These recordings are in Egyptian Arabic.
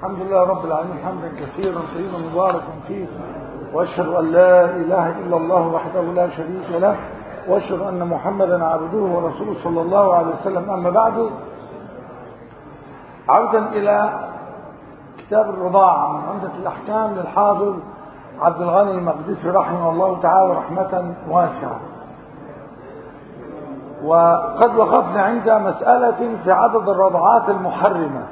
الحمد لله رب العالمين حمدا كثيرا طيبا مباركا فيه واشهد ان لا اله الا الله وحده لا شريك له واشهد ان محمدا عبده ورسوله صلى الله عليه وسلم اما بعد عودا الى كتاب الرضاعه من عمده الاحكام للحافظ عبد الغني المقدسي رحمه الله تعالى رحمه واسعه وقد وقفنا عند مسألة في عدد الرضعات المحرمة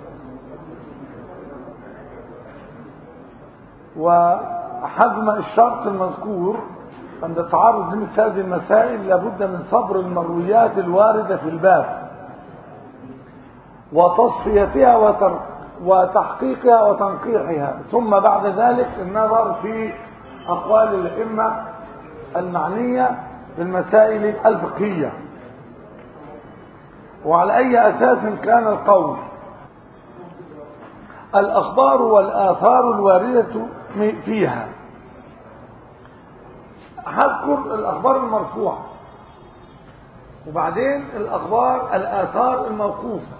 وحجم الشرط المذكور عند التعرض لمثل هذه المسائل لابد من صبر المرويات الواردة في الباب وتصفيتها وتر وتحقيقها وتنقيحها ثم بعد ذلك النظر في أقوال الأئمة المعنية بالمسائل الفقهية وعلى أي أساس كان القول الأخبار والآثار الواردة فيها هذكر الأخبار المرفوعة وبعدين الأخبار الآثار الموقوفة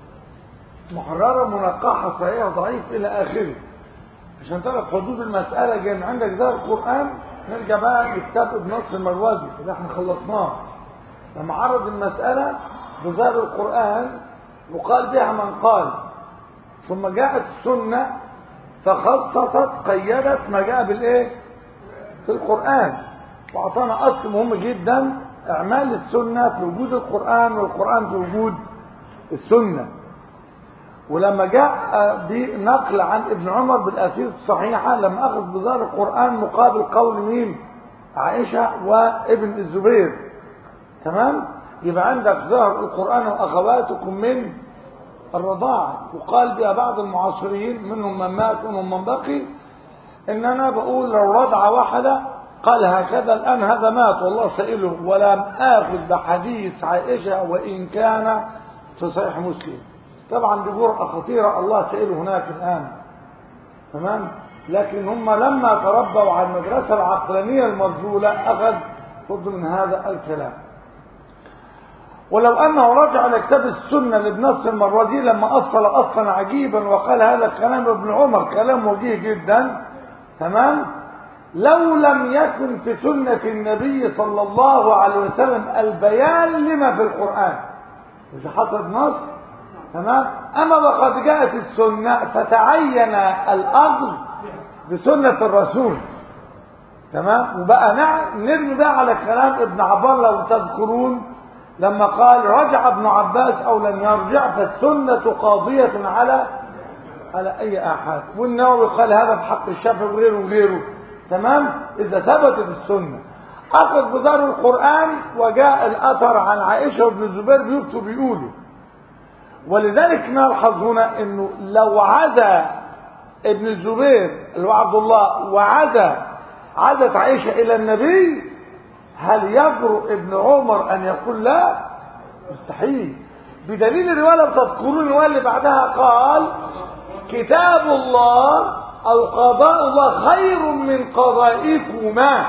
محررة منقحة صحيحة ضعيف إلى آخره عشان تعرف حدود المسألة جاي من عندك ده القرآن نرجع بقى لكتاب ابن نصر المروزي اللي احنا خلصناه لما عرض المسألة بظاهر القرآن وقال بها من قال ثم جاءت السنة فخصصت قيدت ما جاء بالايه في القرآن واعطانا اصل مهم جدا اعمال السنة في وجود القرآن والقرآن في وجود السنة ولما جاء بنقل عن ابن عمر بالاثير الصحيحة لما اخذ بظاهر القرآن مقابل قول مين عائشة وابن الزبير تمام يبقى عندك ظهر القرآن وأخواتكم من الرضاعة وقال بها بعض المعاصرين منهم من مات ومنهم من بقي إن أنا بقول لو رضعة واحدة قال هكذا الآن هذا مات والله سئله ولم آخذ بحديث عائشة وإن كان في صحيح مسلم طبعا دي جرأة خطيرة الله سئله هناك الآن تمام لكن هم لما تربوا على المدرسة العقلانية المرجولة أخذ خذ من هذا الكلام ولو أنه رجع لكتاب السنة لابن نصر المروزي لما أصل أصلا عجيبا وقال هذا كلام ابن عمر كلام وجيه جدا تمام لو لم يكن في سنة النبي صلى الله عليه وسلم البيان لما في القرآن مش حصل نص تمام أما وقد جاءت السنة فتعين الأمر بسنة الرسول تمام وبقى نرمي بقى على كلام ابن عبار لو تذكرون لما قال رجع ابن عباس او لم يرجع فالسنة قاضية على على اي احد والنووي قال هذا في حق الشافعي وغيره وغيره تمام اذا ثبتت السنة اخذ بدار القرآن وجاء الاثر عن عائشة وابن الزبير بيكتب بيقولوا ولذلك نلحظ هنا انه لو عزى ابن الزبير اللي هو عبد الله وعزى عزت عائشة الى النبي هل يجرؤ ابن عمر ان يقول لا مستحيل بدليل الروايه بتذكرون الروايه اللي بعدها قال كتاب الله او قضاء الله خير من قضائكما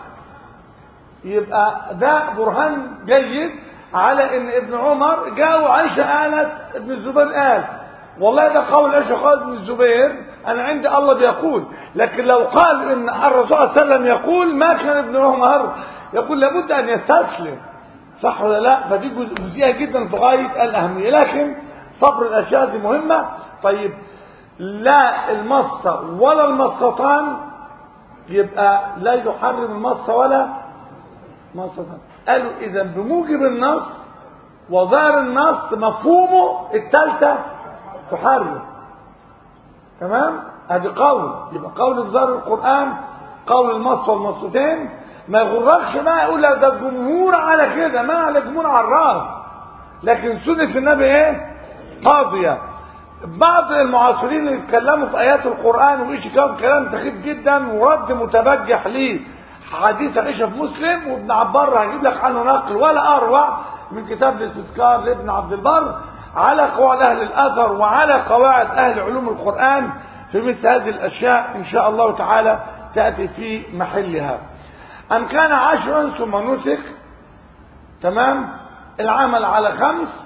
يبقى ده برهان جيد على ان ابن عمر جاء وعائشه قالت ابن الزبير قال والله ده قول عائشه قال ابن الزبير انا عندي الله بيقول لكن لو قال ان الرسول صلى الله عليه وسلم يقول ما كان ابن عمر يقول لابد ان يستسلم صح ولا لا فدي جزئيه جدا في غايه الاهميه لكن صبر الاشياء دي مهمه طيب لا المصه ولا المصتان يبقى لا يحرم المصه ولا مصتان قالوا اذا بموجب النص وظاهر النص مفهومه الثالثه تحرم تمام ادي قول يبقى قول ظاهر القران قول المص والمصتين ما يغركش بقى يقول لك ده الجمهور على كده ما على الجمهور على الراس لكن سنة النبي ايه قاضية بعض المعاصرين اللي اتكلموا في ايات القرآن وايش كان كلام سخيف جدا ورد متبجح ليه حديث عائشة في مسلم وابن عبار هجيب لك عنه نقل ولا اروع من كتاب الاستذكار لابن عبد البر على قواعد اهل الاثر وعلى قواعد اهل علوم القرآن في مثل هذه الاشياء ان شاء الله تعالى تأتي في محلها أم كان عشرا ثم نسك تمام العمل على خمس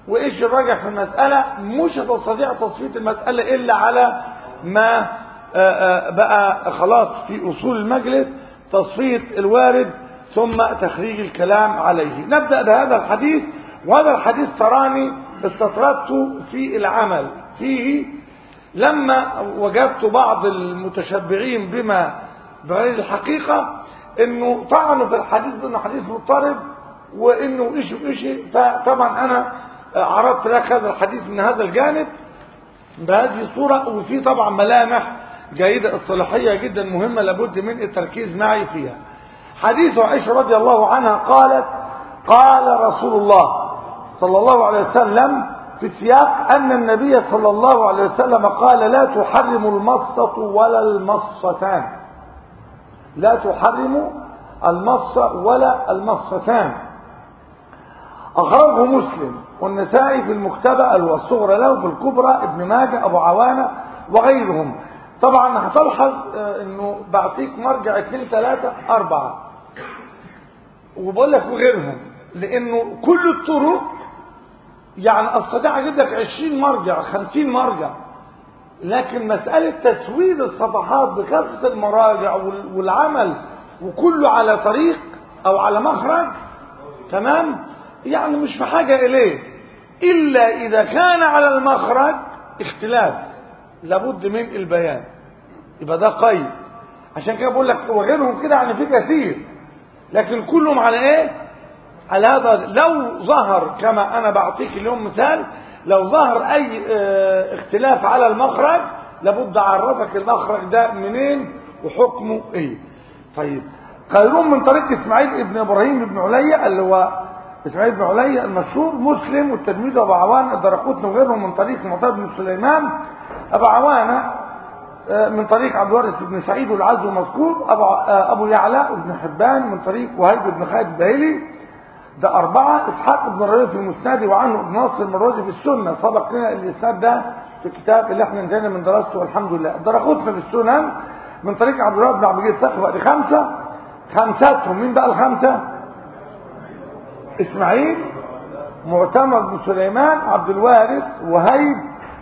وايش الراجع في المسألة مش هتستطيع تصفية المسألة الا على ما آآ آآ بقى خلاص في اصول المجلس تصفية الوارد ثم تخريج الكلام عليه نبدأ بهذا الحديث وهذا الحديث تراني استطردت في العمل فيه لما وجدت بعض المتشبعين بما بغير الحقيقة انه طعنوا في الحديث بانه حديث مضطرب وانه ايش وايش فطبعا انا عرضت لك هذا الحديث من هذا الجانب بهذه الصورة وفي طبعا ملامح جيدة الصلاحية جدا مهمة لابد من التركيز معي فيها حديث عائشة رضي الله عنها قالت قال رسول الله صلى الله عليه وسلم في سياق أن النبي صلى الله عليه وسلم قال لا تحرم المصة ولا المصتان لا تحرم المصة ولا المصتان أخرجه مسلم والنسائي في المكتبة والصغرى له في الكبرى ابن ماجه أبو عوانة وغيرهم طبعا هتلحظ انه بعطيك مرجع اثنين ثلاثة اربعة وبقول لك وغيرهم لانه كل الطرق يعني استطيع اجيب لك 20 مرجع 50 مرجع لكن مسألة تسويد الصفحات بكثرة المراجع والعمل وكله على طريق او على مخرج تمام يعني مش في حاجة اليه الا اذا كان على المخرج اختلاف لابد من البيان يبقى ده قيد عشان كده بقول لك وغيرهم كده يعني في كثير لكن كلهم على ايه على هذا لو ظهر كما انا بعطيك اليوم مثال لو ظهر اي اه اختلاف على المخرج لابد اعرفك المخرج ده منين وحكمه ايه طيب غيرهم من طريق اسماعيل ابن ابراهيم بن عليا اللي هو اسماعيل بن عليا المشهور مسلم والتلميذ ابو عوان الدرقوتني وغيرهم من طريق معتاد بن سليمان ابو عوانه من طريق عبد الوارث بن سعيد والعز مذكور ابو ابو يعلى بن حبان من طريق وهيب بن خالد البهيلي ده أربعة إسحاق بن الربيع في المسند وعنه ابن ناصر المروزي في السنة سبق لنا الإسناد ده في الكتاب اللي احنا نجينا من دراسته والحمد لله درختنا في السنن من طريق عبد الوهاب بن عبد الجليل الثقفي دي خمسة خمساتهم مين بقى الخمسة؟ إسماعيل معتمر بن سليمان عبد الوارث وهيب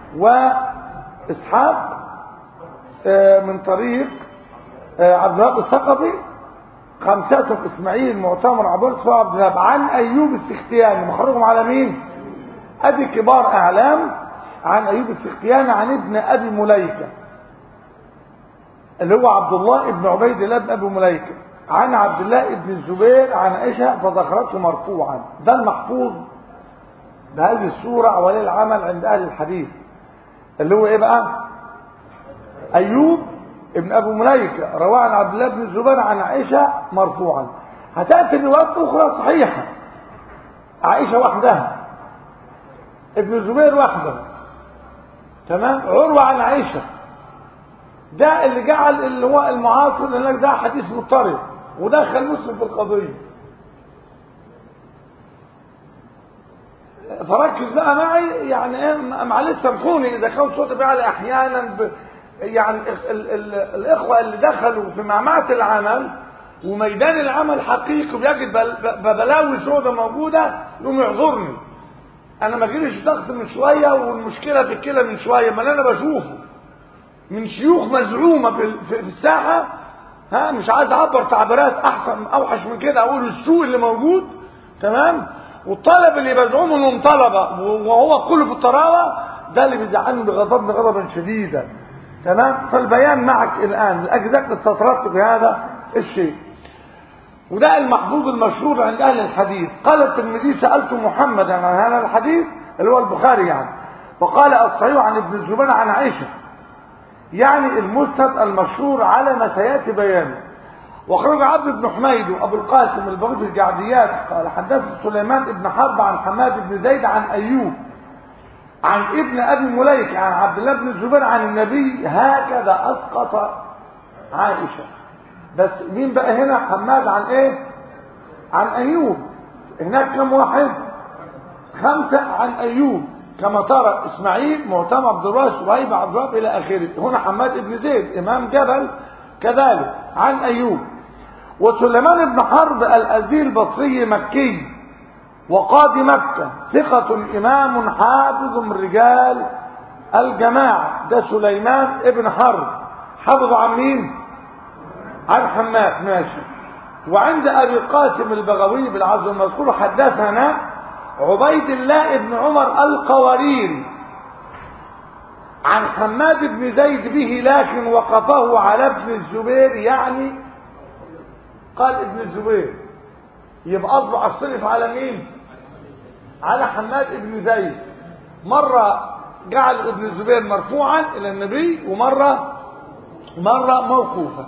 وإسحاق من طريق عبد الوهاب الثقفي خمساتهم اسماعيل معتمر عباس وعبد الوهاب عن ايوب السختياني مخرجهم على مين ادي كبار اعلام عن ايوب السختياني عن ابن ابي مليكه اللي هو عبد الله ابن عبيد الله بن ابي مليكه عن عبد الله ابن الزبير عن عائشه فذكرته مرفوعا ده المحفوظ بهذه الصوره ولي العمل عند اهل الحديث اللي هو ايه بقى ايوب ابن ابو مليكه رواه عن عبد الله بن الزبير عن عائشه مرفوعا هتاتي روايات اخرى صحيحه عائشه وحدها ابن الزبير وحده تمام عروه عن عائشه ده اللي جعل اللي هو المعاصر لانك ده حديث مضطرب ودخل مسلم في القضيه فركز بقى معي يعني ايه معلش سامحوني اذا كان صوتي بيعلى احيانا ب... يعني ال ال الاخوه اللي دخلوا في معمعه العمل وميدان العمل حقيقي ويجد بلاوي سودة موجوده يقوم يعذرني انا ما جيليش ضغط من شويه والمشكله في الكلى من شويه ما انا بشوفه من شيوخ مزعومه في, في الساحه ها مش عايز اعبر تعبيرات احسن اوحش من كده اقول السوء اللي موجود تمام والطلب اللي بزعمه انهم طلبه وهو كله في الطراوه ده اللي بيزعلني بغضبني غضبا شديدا تمام فالبيان معك الآن لأجزاء استطردت في هذا الشيء وده المحفوظ المشهور عند أهل الحديث قال الترمذي سألت محمدا عن هذا الحديث اللي هو البخاري يعني فقال الصحيح عن ابن الزبير عن عائشة يعني المسند المشهور على ما سيأتي بيانه وخرج عبد بن حميد وابو القاسم البغي في الجعديات قال حدث سليمان بن حرب عن حماد بن زيد عن ايوب عن ابن ابي مليك عن عبد الله بن الزبير عن النبي هكذا اسقط عائشه بس مين بقى هنا حماد عن ايه عن ايوب هناك كم واحد خمسه عن ايوب كما ترى اسماعيل معتمر عبد الراس وهيب عبد الرب الى اخره هنا حماد بن زيد امام جبل كذلك عن ايوب وسليمان بن حرب الازدي البصري مكي وقاضي مكة ثقة إمام حافظ من رجال الجماعة ده سليمان ابن حرب حافظ عن مين عن حماد ماشي وعند أبي قاسم البغوي بالعزو المذكور حدثنا عبيد الله بن عمر القواريري عن حماد بن زيد به لكن وقفه على ابن الزبير يعني قال ابن الزبير يبقى اصبح الصرف على مين على حماد بن زيد مرة جعل ابن الزبير مرفوعا الى النبي ومرة مرة موقوفا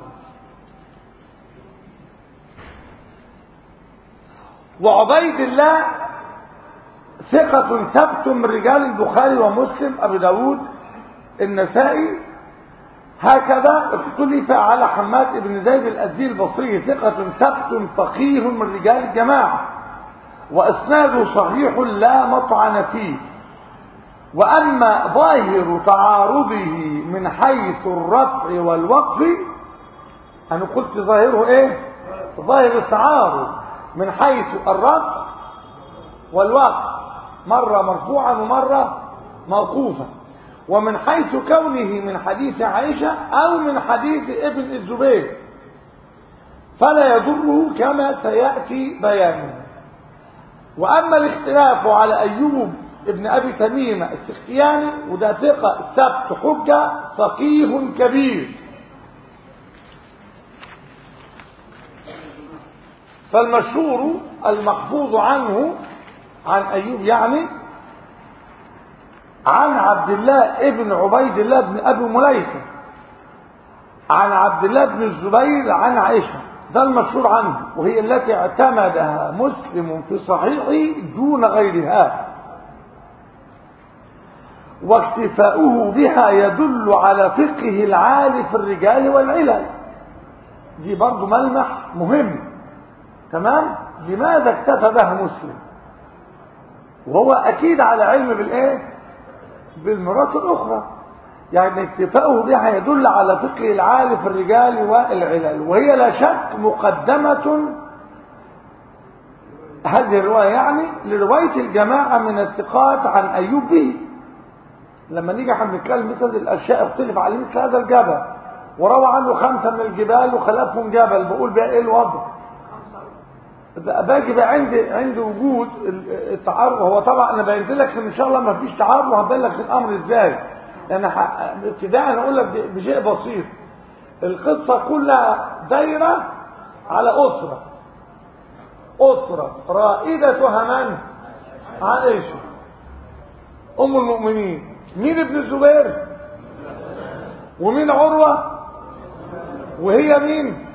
وعبيد الله ثقة ثبت من رجال البخاري ومسلم أبي داود النسائي هكذا اختلف على حماد بن زيد الأزدي البصري ثقة ثبت فقيه من رجال الجماعة وإسناده صحيح لا مطعن فيه وأما ظاهر تعارضه من حيث الرفع والوقف أنا قلت ظاهره إيه ظاهر التعارض من حيث الرفع والوقف مرة مرفوعا ومرة موقوفا ومن حيث كونه من حديث عائشة أو من حديث ابن الزبير فلا يضره كما سيأتي بيانه وأما الاختلاف على أيوب ابن أبي تميمة السختياني وده ثقة سبت حجة فقيه كبير فالمشهور المحفوظ عنه عن أيوب يعني عن عبد الله ابن عبيد الله بن أبي مليكة عن عبد الله بن الزبير عن عائشة ده المشهور عنه وهي التي اعتمدها مسلم في صحيحه دون غيرها واكتفاؤه بها يدل على فقه العالي في الرجال والعلل دي برضو ملمح مهم تمام لماذا اكتفى بها مسلم وهو اكيد على علم بالايه بالمرات الاخرى يعني اكتفاؤه بها يدل على فقه العالي في الرجال والعلل وهي لا شك مقدمة هذه الرواية يعني لرواية الجماعة من الثقات عن أيوب به لما نيجي احنا بنتكلم مثل الأشياء اختلف على مثل هذا الجبل وروى عنه خمسة من الجبال وخلفهم جبل بقول بقى ايه الوضع باجي بقى عندي عندي وجود التعارض هو طبعا انا بينت لك ان شاء الله ما فيش تعارض وهبين لك الامر ازاي انا ابتداء اقول لك بشيء بسيط القصه كلها دايره على اسره اسره رائدتها من عائشه ام المؤمنين مين ابن الزبير ومين عروه وهي مين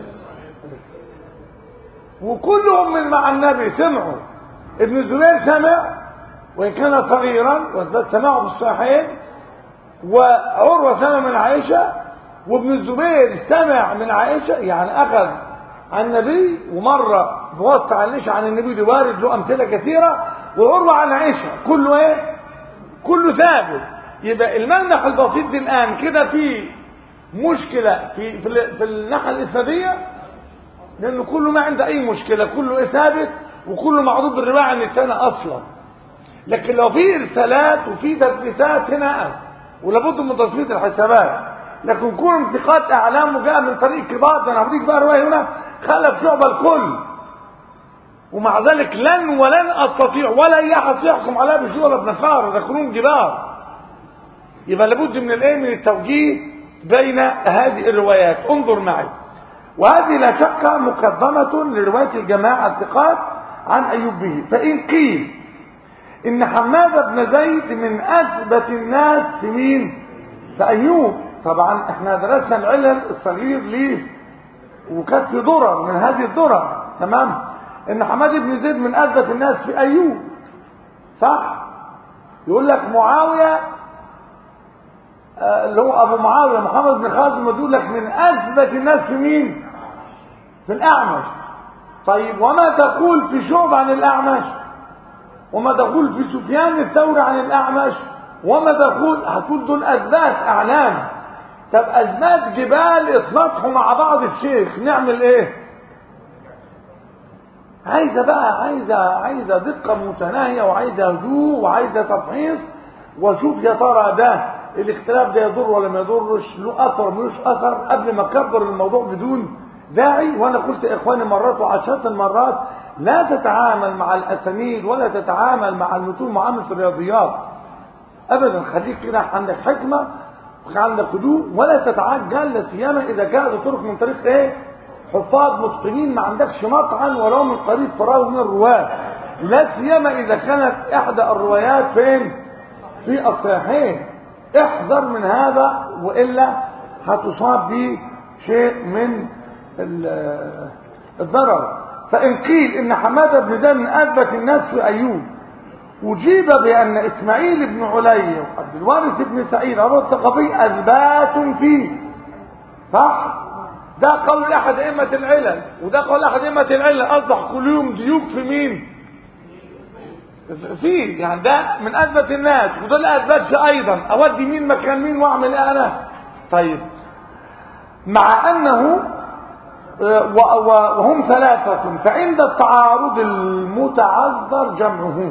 وكلهم من مع النبي سمعوا ابن الزبير سمع وإن كان صغيرا واثبت سماعه في الصحيحين وعروة سمع من عائشة وابن الزبير سمع من عائشة يعني أخذ عن النبي ومرة بواسطة عنش عن النبي دي وارد له أمثلة كثيرة وعروة عن عائشة كله إيه؟ كله ثابت يبقى المنح البسيط دي الآن كده في مشكلة في في, في الناحية الإسنادية لأنه كله ما عنده أي مشكلة كله ثابت وكله معروض بالرواية عن التاني أصلا لكن لو في إرسالات وفي تثبيتات هنا أقل ولابد من تثبيت الحسابات لكن كل انتقاد أعلام وجاء من طريق كبار ده أنا هوريك بقى رواية هنا خلف شعب الكل ومع ذلك لن ولن أستطيع ولا أي أحد يحكم عليها بشعب ابن خار ده كلهم جبار يبقى لابد من الايه من التوجيه بين هذه الروايات انظر معي وهذه لا شك مقدمة لرواية الجماعة الثقات عن أيوب به فإن قيل إن حماد بن زيد من أثبت الناس في مين؟ في أيوب طبعا احنا درسنا العلل الصغير ليه وكانت في درر من هذه الدرر تمام إن حماد بن زيد من أثبت الناس في أيوب صح؟ يقول لك معاوية اللي هو ابو معاويه محمد بن خازم يقول لك من اثبت الناس في مين في الاعمش طيب وما تقول في شعب عن الاعمش وما تقول في سفيان الثوري عن الاعمش وما تقول هتقول دول اثبات اعلام طب اثبات جبال اطلقهم مع بعض الشيخ نعمل ايه عايزة بقى عايزة عايزة دقة متناهية وعايزة هدوء وعايزة تفحيص وشوف يا ترى ده الاختلاف ده يضر ولا ما يضرش له اثر ملوش اثر قبل ما اكبر الموضوع بدون داعي وانا قلت يا اخواني مرات وعشرات المرات لا تتعامل مع الاسانيد ولا تتعامل مع المتون معامله الرياضيات ابدا خليك كده عندك حكمه وعندك هدوء ولا تتعجل لا سيما اذا كانت الطرق من طريق ايه حفاظ متقنين ما عندكش مطعن ولو من قريب فراغ من الرواه لا سيما اذا كانت احدى الروايات فين في الصحيحين احذر من هذا والا هتصاب بشيء من الضرر فان قيل ان حماده بن ده من اثبت الناس في ايوب اجيب بان اسماعيل بن علي وعبد الوارث بن سعيد ابو الثقفي اثبات فيه صح ده قول احد ائمه العلل وده قول احد ائمه العلل اصبح كل يوم ضيوف في مين فيه يعني ده من اثبت الناس وده اللي اثبتش ايضا اودي مين مكان مين واعمل ايه انا طيب مع انه وهم ثلاثة فعند التعارض المتعذر جمعه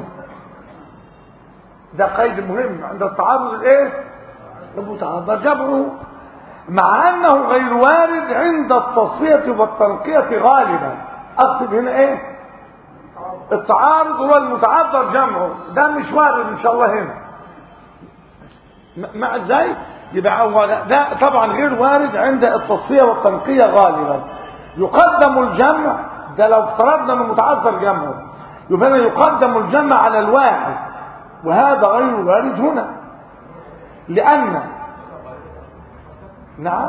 ده قيد مهم عند التعارض الايه المتعذر جمعه مع انه غير وارد عند التصفية والتنقية غالبا اقصد هنا ايه التعارض هو المتعذر جمعه ده مش وارد ان شاء الله هنا مع ازاي يبقى هو ده طبعا غير وارد عند التصفيه والتنقيه غالبا يقدم الجمع ده لو افترضنا انه متعذر جمعه يبقى يقدم الجمع على الواحد وهذا غير وارد هنا لان نعم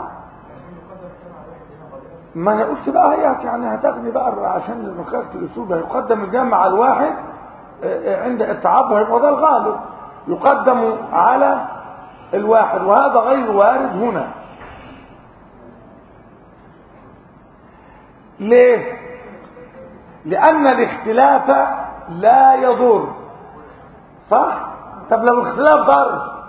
ما انا قلت بقى هي يعني هتاخدي بقى عشان مكافة الاسلوب هيقدم الجمع على الواحد عند التعبر هيبقى ده الغالب يقدم على الواحد وهذا غير وارد هنا ليه لان الاختلاف لا يضر صح طب لو الاختلاف ضر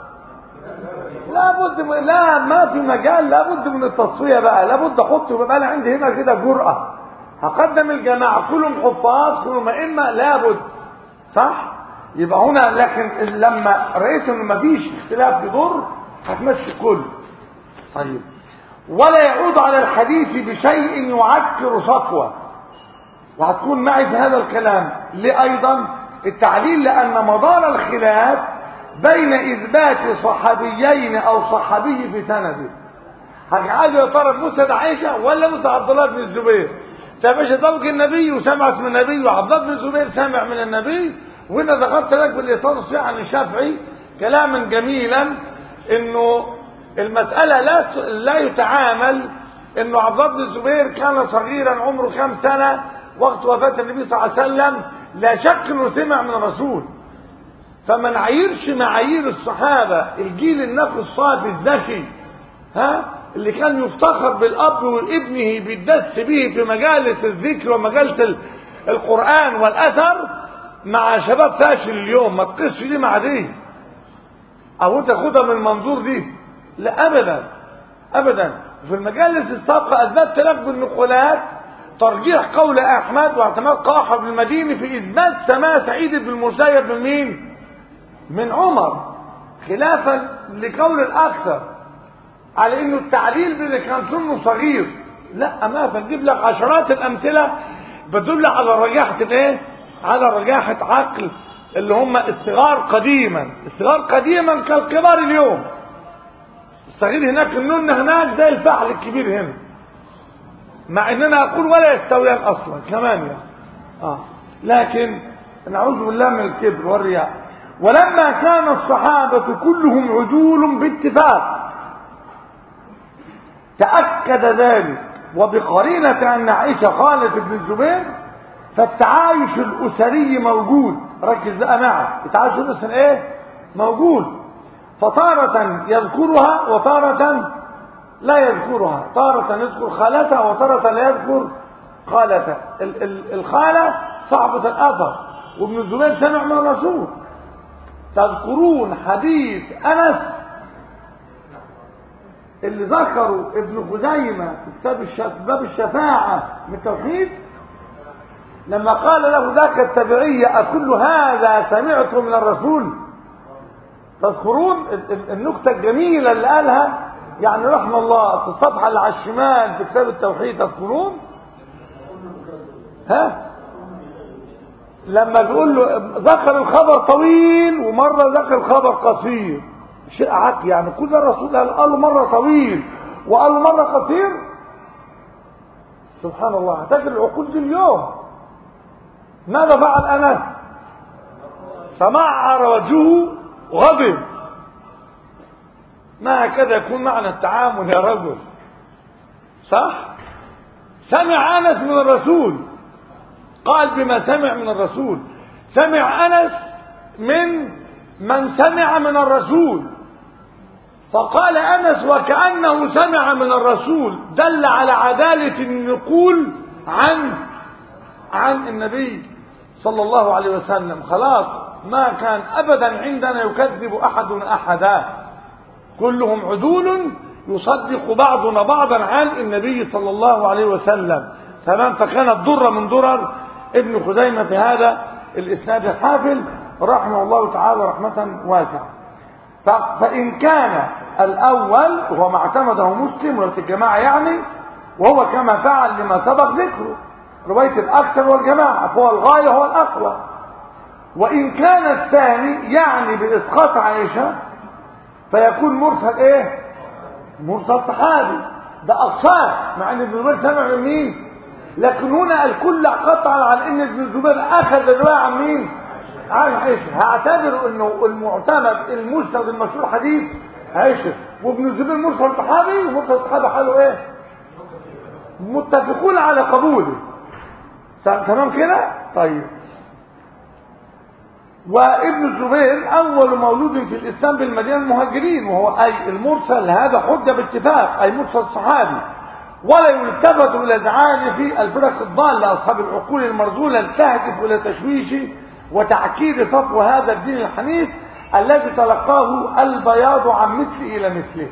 لابد من لا ما في مجال لابد من التصفيه بقى لابد احط يبقى انا عندي هنا كده جرأه هقدم الجماعه كلهم حفاظ كلهم ائمه لابد صح يبقى هنا لكن لما رايت ان مفيش اختلاف يضر هتمشي كله طيب ولا يعود على الحديث بشيء يعكر صفوه وهتكون معي في هذا الكلام ليه ايضا التعليل لان مدار الخلاف بين اثبات صحابيين او صحابي في سنده هجعله يا ترى موسى عائشه ولا موسى عبد الله بن الزبير سمعش ذوق النبي وسمعت من النبي وعبد الله بن الزبير سمع من النبي وهنا ذكرت لك بالايصال الصحيح عن الشافعي كلاما جميلا انه المساله لا لا يتعامل انه عبد الله بن الزبير كان صغيرا عمره كام سنه وقت وفاه النبي صلى الله عليه وسلم لا شك انه سمع من الرسول فما نعيرش معايير الصحابة الجيل النقي الصافي الذكي ها اللي كان يفتخر بالأب وابنه بيدس به في مجالس الذكر ومجالس القرآن والأثر مع شباب فاشل اليوم ما تقصش دي مع دي أو أنت خدها من المنظور دي لا أبدا أبدا في المجالس السابقة أثبتت لك بالنقولات ترجيح قول أحمد واعتماد قاحة بن المديني في إثبات سماع سعيد بن المسيب من مين؟ من عمر خلافا لقول الاكثر على انه التعليل اللي كان سنه صغير لا ما فنجيب لك عشرات الامثله بتدل على رجاحه الايه على رجاحه عقل اللي هم الصغار قديما الصغار قديما كالكبار اليوم الصغير هناك النون هناك زي الفحل الكبير هنا مع اننا اقول ولا يستويان اصلا كمان يعني اه لكن نعوذ بالله من الكبر والرياء ولما كان الصحابة كلهم عدول باتفاق تأكد ذلك وبقرينة أن عائشة خالة بن الزبير فالتعايش الأسري موجود ركز بقى معه التعايش الأسري إيه؟ موجود فطارة يذكرها وطارة لا يذكرها طارة يذكر خالتها وطارة لا يذكر خالتها الخالة صعبة الأثر وابن الزبير سمع من الرسول تذكرون حديث أنس اللي ذكروا ابن خزيمة في كتاب باب الشفاعة من التوحيد لما قال له ذاك التبعية أكل هذا سمعته من الرسول تذكرون النكتة الجميلة اللي قالها يعني رحم الله في الصفحة اللي على الشمال في كتاب التوحيد تذكرون ها لما بيقول له ذكر الخبر طويل ومرة ذكر الخبر قصير شيء عك يعني كل الرسول قال قال له مرة طويل وقال له مرة قصير سبحان الله هتاكل العقول دي اليوم ماذا فعل انس سمعر وجهه غضب ما هكذا يكون معنى التعامل يا رجل صح سمع انس من الرسول قال بما سمع من الرسول سمع انس من من سمع من الرسول فقال انس وكانه سمع من الرسول دل على عداله النقول عن عن النبي صلى الله عليه وسلم خلاص ما كان ابدا عندنا يكذب احد احدا كلهم عدول يصدق بعضنا بعضا عن النبي صلى الله عليه وسلم تمام فكانت ضرة من ضرر ابن خزيمة في هذا الإسناد الحافل رحمه الله تعالى رحمة واسعة فإن كان الأول وهو ما اعتمده مسلم وليس الجماعة يعني وهو كما فعل لما سبق ذكره رواية الأكثر والجماعة فهو الغاية هو الأقوى وإن كان الثاني يعني بإسقاط عائشة فيكون مرسل إيه مرسل صحابي ده أقصاه مع أن ابن زبير سمع من مين لكن هنا الكل قطعا على أن ابن الزبير أخذ الرواية عن مين عن عائشة هعتبر أنه المعتمد المسند المشهور حديث عائشة وابن الزبير مرسل صحابي ومرسل صحابي حاله إيه متفقون على قبوله تمام كده طيب وابن الزبير اول مولود في الاسلام بالمدينه المهاجرين وهو اي المرسل هذا حجه باتفاق اي مرسل صحابي ولا يلتفت الى دعاني في الفرق الضاله اصحاب العقول المرذوله تهدف الى تشويش وتعكير صفو هذا الدين الحنيف الذي تلقاه البياض عن مثل الى مثله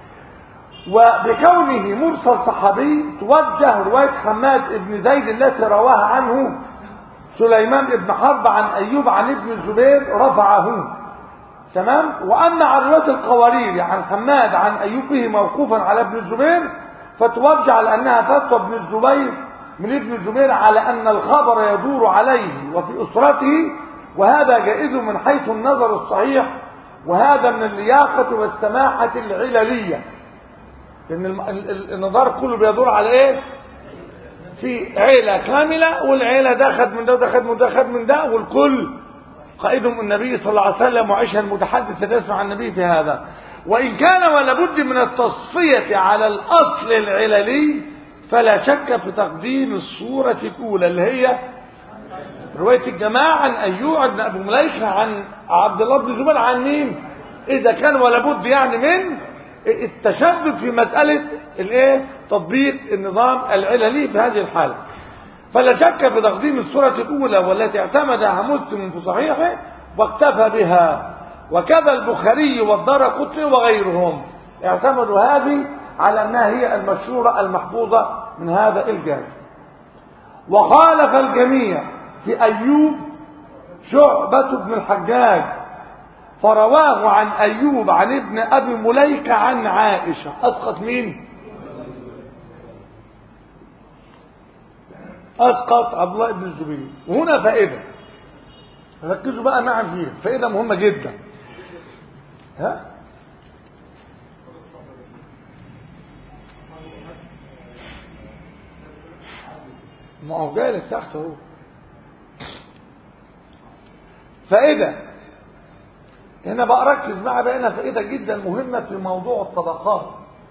وبكونه مرسل صحابي توجه رواية حماد بن زيد التي رواها عنه سليمان بن حرب عن أيوب عن ابن الزبير رفعه تمام وأما عن رواية القوارير عن حماد عن أيوب به موقوفا على ابن الزبير فتوجه على أنها فتوى ابن الزبير من ابن الزبير على أن الخبر يدور عليه وفي أسرته وهذا جائز من حيث النظر الصحيح وهذا من اللياقة والسماحة العللية لان النظار كله بيدور على ايه في عيلة كاملة والعيلة ده خد من ده وده خد من ده خد من ده والكل قائدهم النبي صلى الله عليه وسلم وعيشها المتحدث تسمع عن النبي في هذا وإن كان ولا بد من التصفية على الأصل العللي فلا شك في تقديم الصورة الأولى اللي هي رواية الجماعة عن أيوب بن أبو مليكة عن عبد الله بن زبير عن مين إذا كان ولا بد يعني من التشدد في مسألة الايه تطبيق النظام العللي في هذه الحالة فلا شك في تقديم الصورة الأولى والتي اعتمدها مسلم في صحيحه واكتفى بها وكذا البخاري والدار قطني وغيرهم اعتمدوا هذه على أنها هي المشهورة المحفوظة من هذا الجانب وخالف الجميع في أيوب شعبة بن الحجاج فرواه عن أيوب عن ابن أبي مليكة عن عائشة أسقط مين أسقط عبد الله بن الزبير وهنا فائدة ركزوا بقى معا فيها فائدة مهمة جدا ها ما هو جاي لك تحت اهو فائدة هنا بقى ركز معا بقى هنا فائدة جدا مهمة في موضوع الطبقات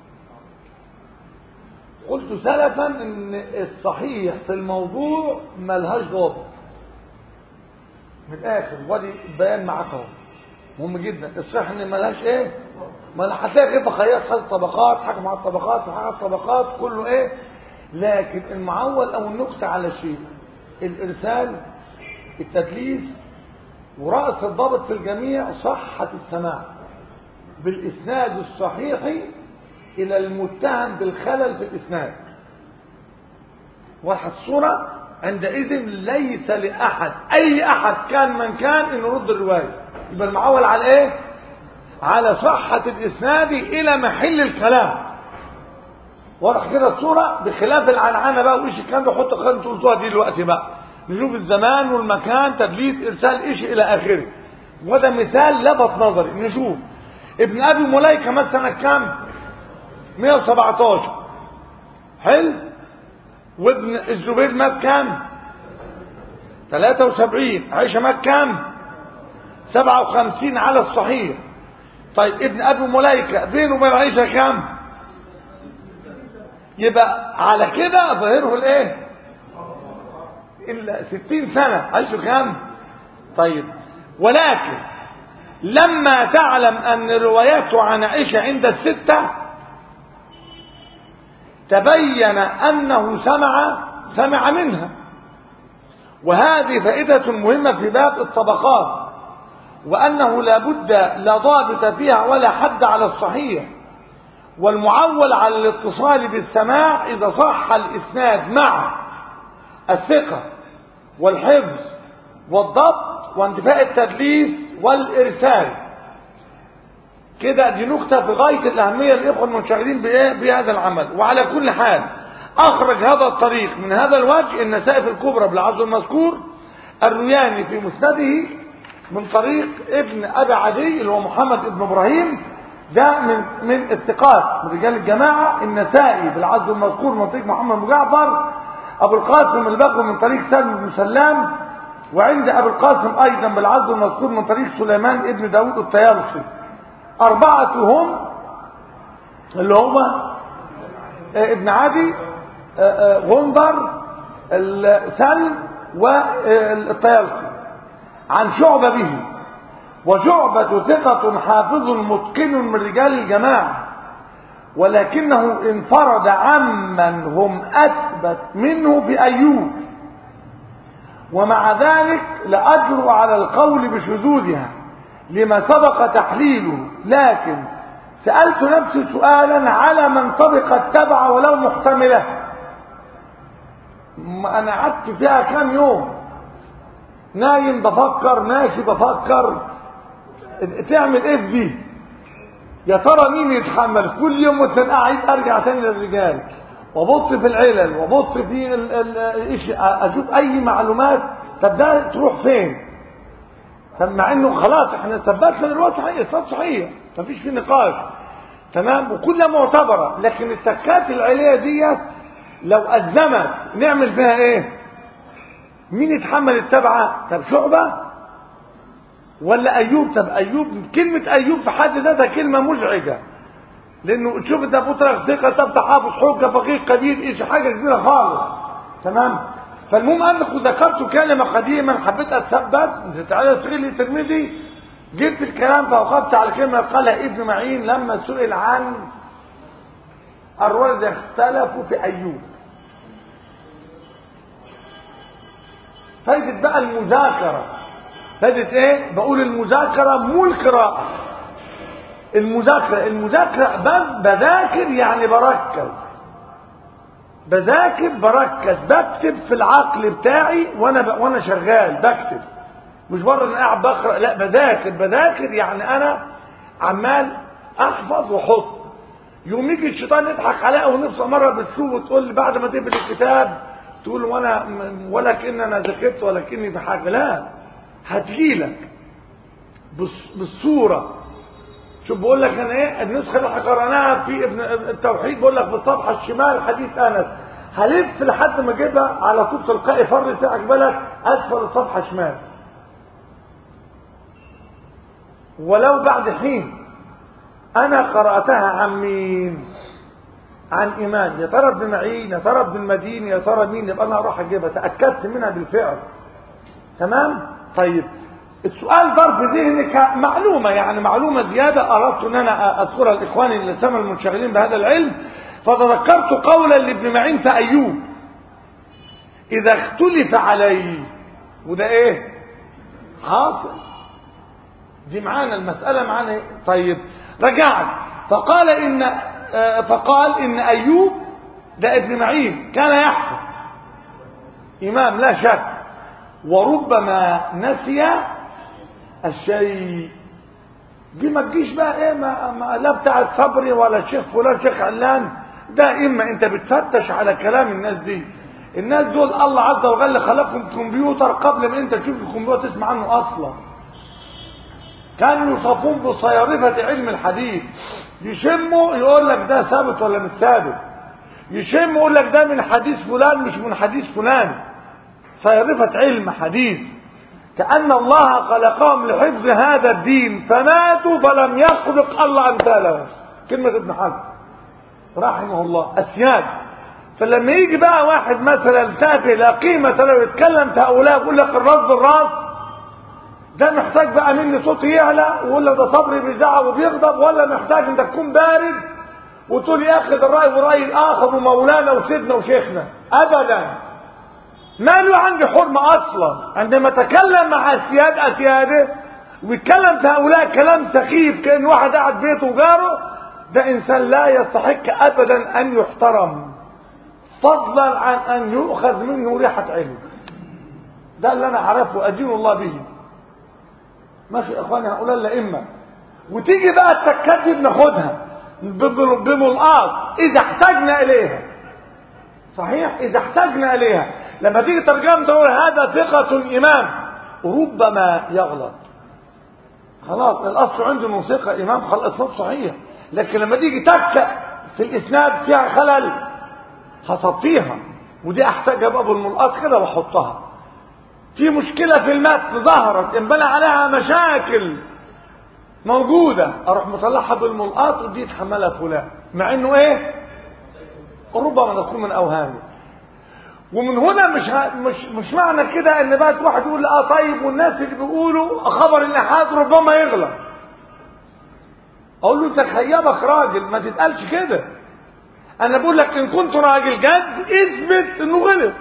قلت سلفا ان الصحيح في الموضوع ملهاش ضابط من الاخر ودي البيان معاك اهو مهم جدا الصحيح ان ملهاش ايه ما هتلاقي غير خياط خد الطبقات حكم على الطبقات وحكم على الطبقات كله ايه لكن المعول او النكته على شيء الارسال التدليس ورأس الضابط في الجميع صحة السماع بالإسناد الصحيح إلى المتهم بالخلل في الإسناد واضحة الصورة عندئذ ليس لأحد أي أحد كان من كان إنه يرد الرواية يبقى المعول على إيه؟ على صحة الإسناد إلى محل الكلام واضح كده الصورة بخلاف العنعنة بقى وإيش الكلام ده حط خلينا تقولوها دي دلوقتي بقى نشوف الزمان والمكان تدليس إرسال إيش إلى آخره وده مثال لفت نظري نشوف ابن أبي مليكة مات سنة كام؟ 117 حلو وابن الزبير مات كام 73 عائشة مات كام 57 على الصحيح طيب ابن ابي مليكة بينه وبين عائشة كام يبقى على كده ظاهره الايه الا 60 سنة عايشه كام طيب ولكن لما تعلم ان رواياته عن عائشة عند الستة تبين أنه سمع سمع منها وهذه فائدة مهمة في باب الطبقات وأنه لا بد لا ضابط فيها ولا حد على الصحيح والمعول على الاتصال بالسماع إذا صح الإسناد مع الثقة والحفظ والضبط وانتفاء التدليس والإرسال كده دي نقطة في غاية الأهمية للإخوة المنشغلين بهذا العمل وعلى كل حال أخرج هذا الطريق من هذا الوجه النسائي في الكبرى بالعرض المذكور الرياني في مسنده من طريق ابن أبي عدي اللي هو محمد ابن إبراهيم ده من من الثقات من رجال الجماعة النسائي بالعرض المذكور من طريق محمد بن جعفر أبو القاسم البغوي من طريق سلم بن سلام وعند أبو القاسم أيضا بالعرض المذكور من طريق سليمان ابن داود الطيالسي أربعة هم اللي هم ابن عدي غندر سلم والطيالسي عن شعبة به وشعبة ثقة حافظ متقن من رجال الجماعة ولكنه انفرد عمن هم أثبت منه في أيوب ومع ذلك لأجرؤ على القول بشذوذها لما سبق تحليله لكن سألت نفسي سؤالا على من طبق التبع ولو محتملة أنا قعدت فيها كام يوم نايم بفكر ماشي بفكر تعمل ايه في دي يا ترى مين يتحمل كل يوم وانت قاعد ارجع تاني للرجال وابص في العلل وابص في ال ال اشوف اي معلومات طب ده تروح فين طب مع انه خلاص احنا ثبتنا الوقت صحيح الصوت صحيح مفيش فيه نقاش تمام وكلها معتبره لكن التكات العليه ديت لو ازمت نعمل فيها ايه مين يتحمل التبعه طب شعبه ولا ايوب طب ايوب كلمه ايوب في حد ذاتها كلمه مزعجه لانه شوف ده مطرق ثقه طب حافظ حجه فقيه قدير ايش حاجه كبيره خالص تمام فالمهم انكم ذكرت كلمه قديما حبيت اتثبت تعالى تغير الترمذي جبت الكلام فوقفت على كلمه قالها ابن معين لما سئل عن الروايه اختلفوا في ايوب فايدة بقى المذاكرة فايدة ايه بقول المذاكرة مو القراءة المذاكرة المذاكرة بذاكر يعني بركز بذاكر بركز بكتب في العقل بتاعي وانا ب... وانا شغال بكتب مش بره انا قاعد بقرا لا بذاكر بذاكر يعني انا عمال احفظ واحط يوم يجي الشيطان يضحك عليا ونفسه مره بالسوق وتقول لي بعد ما تقفل الكتاب تقول وانا ولا كان انا ذاكرت ولا كاني في حاجه لا هتجيلك بالصوره شوف بقول لك انا ايه النسخه اللي قراناها في ابن التوحيد بقول لك في الصفحه الشمال حديث انس هلف لحد ما اجيبها على طول تلقائي فرس اقبلك اسفل الصفحه شمال ولو بعد حين انا قراتها عن مين عن إمام يا ترى ابن معين يا ترى ابن المديني يا ترى مين يبقى أنا أروح أجيبها تأكدت منها بالفعل تمام طيب السؤال ضرب ذهني كمعلومة يعني معلومة زيادة أردت أن أنا أذكرها لإخواني اللي سمى المنشغلين بهذا العلم فتذكرت قولا لابن معين في أيوب إذا اختلف عليه وده إيه حاصل دي معانا المسألة معانا إيه؟ طيب رجعت فقال إن فقال إن أيوب ده ابن معين كان يحفظ إمام لا شك وربما نسي الشيء دي ما تجيش بقى ايه ما, ما لا بتاع صبري ولا شيخ فلان شيخ علان ده اما انت بتفتش على كلام الناس دي الناس دول الله عز وجل خلقهم كمبيوتر قبل ما انت تشوف الكمبيوتر تسمع عنه اصلا كانوا يوصفون بصيارفة علم الحديث يشموا يقول لك ده ثابت ولا مش ثابت يشم يقول لك ده من حديث فلان مش من حديث فلان صيرفة علم حديث كأن الله خلقهم لحفظ هذا الدين فماتوا فلم يخلق الله أمثالهم كلمة ابن حزم رحمه الله أسياد فلما يجي بقى واحد مثلا تافه لا قيمة له يتكلم في هؤلاء يقول لك الرد الراس ده محتاج بقى مني صوتي يعلى ويقول لك ده صبري بيزعق وبيغضب ولا محتاج انت تكون بارد وتقول ياخذ الرأي والرأي الآخر ومولانا وسيدنا وشيخنا أبدا ما له عندي حرمة أصلا عندما تكلم مع السياد أسياده ويتكلم في هؤلاء كلام سخيف كأن واحد قاعد بيته وجاره ده إنسان لا يستحق أبدا أن يحترم فضلا عن أن يؤخذ منه ريحة علم ده اللي أنا أعرفه أدين الله به ماشي يا إخواني هؤلاء الأئمة وتيجي بقى التكات دي بناخدها بملقاط إذا احتاجنا إليها صحيح إذا احتاجنا إليها لما تيجي ترجمة تقول هذا ثقة إمام ربما يغلط خلاص الأصل عنده إنه ثقة إمام خلاص الإسناد صحيح لكن لما تيجي تكة في الإسناد فيها خلل هصفيها ودي أحتاجها بقى بالملقاط كده وأحطها في مشكلة في المتن ظهرت انبنى عليها مشاكل موجودة اروح مطلعها بالملقاط ودي يتحملها فلان مع انه ايه ربما تكون من اوهامه ومن هنا مش ه... مش مش معنى كده ان بقى واحد يقول اه طيب والناس اللي بيقولوا خبر الاحاد ربما يغلط اقول له انت خيابك راجل ما تتقالش كده انا بقول لك ان كنت راجل جد اثبت انه غلط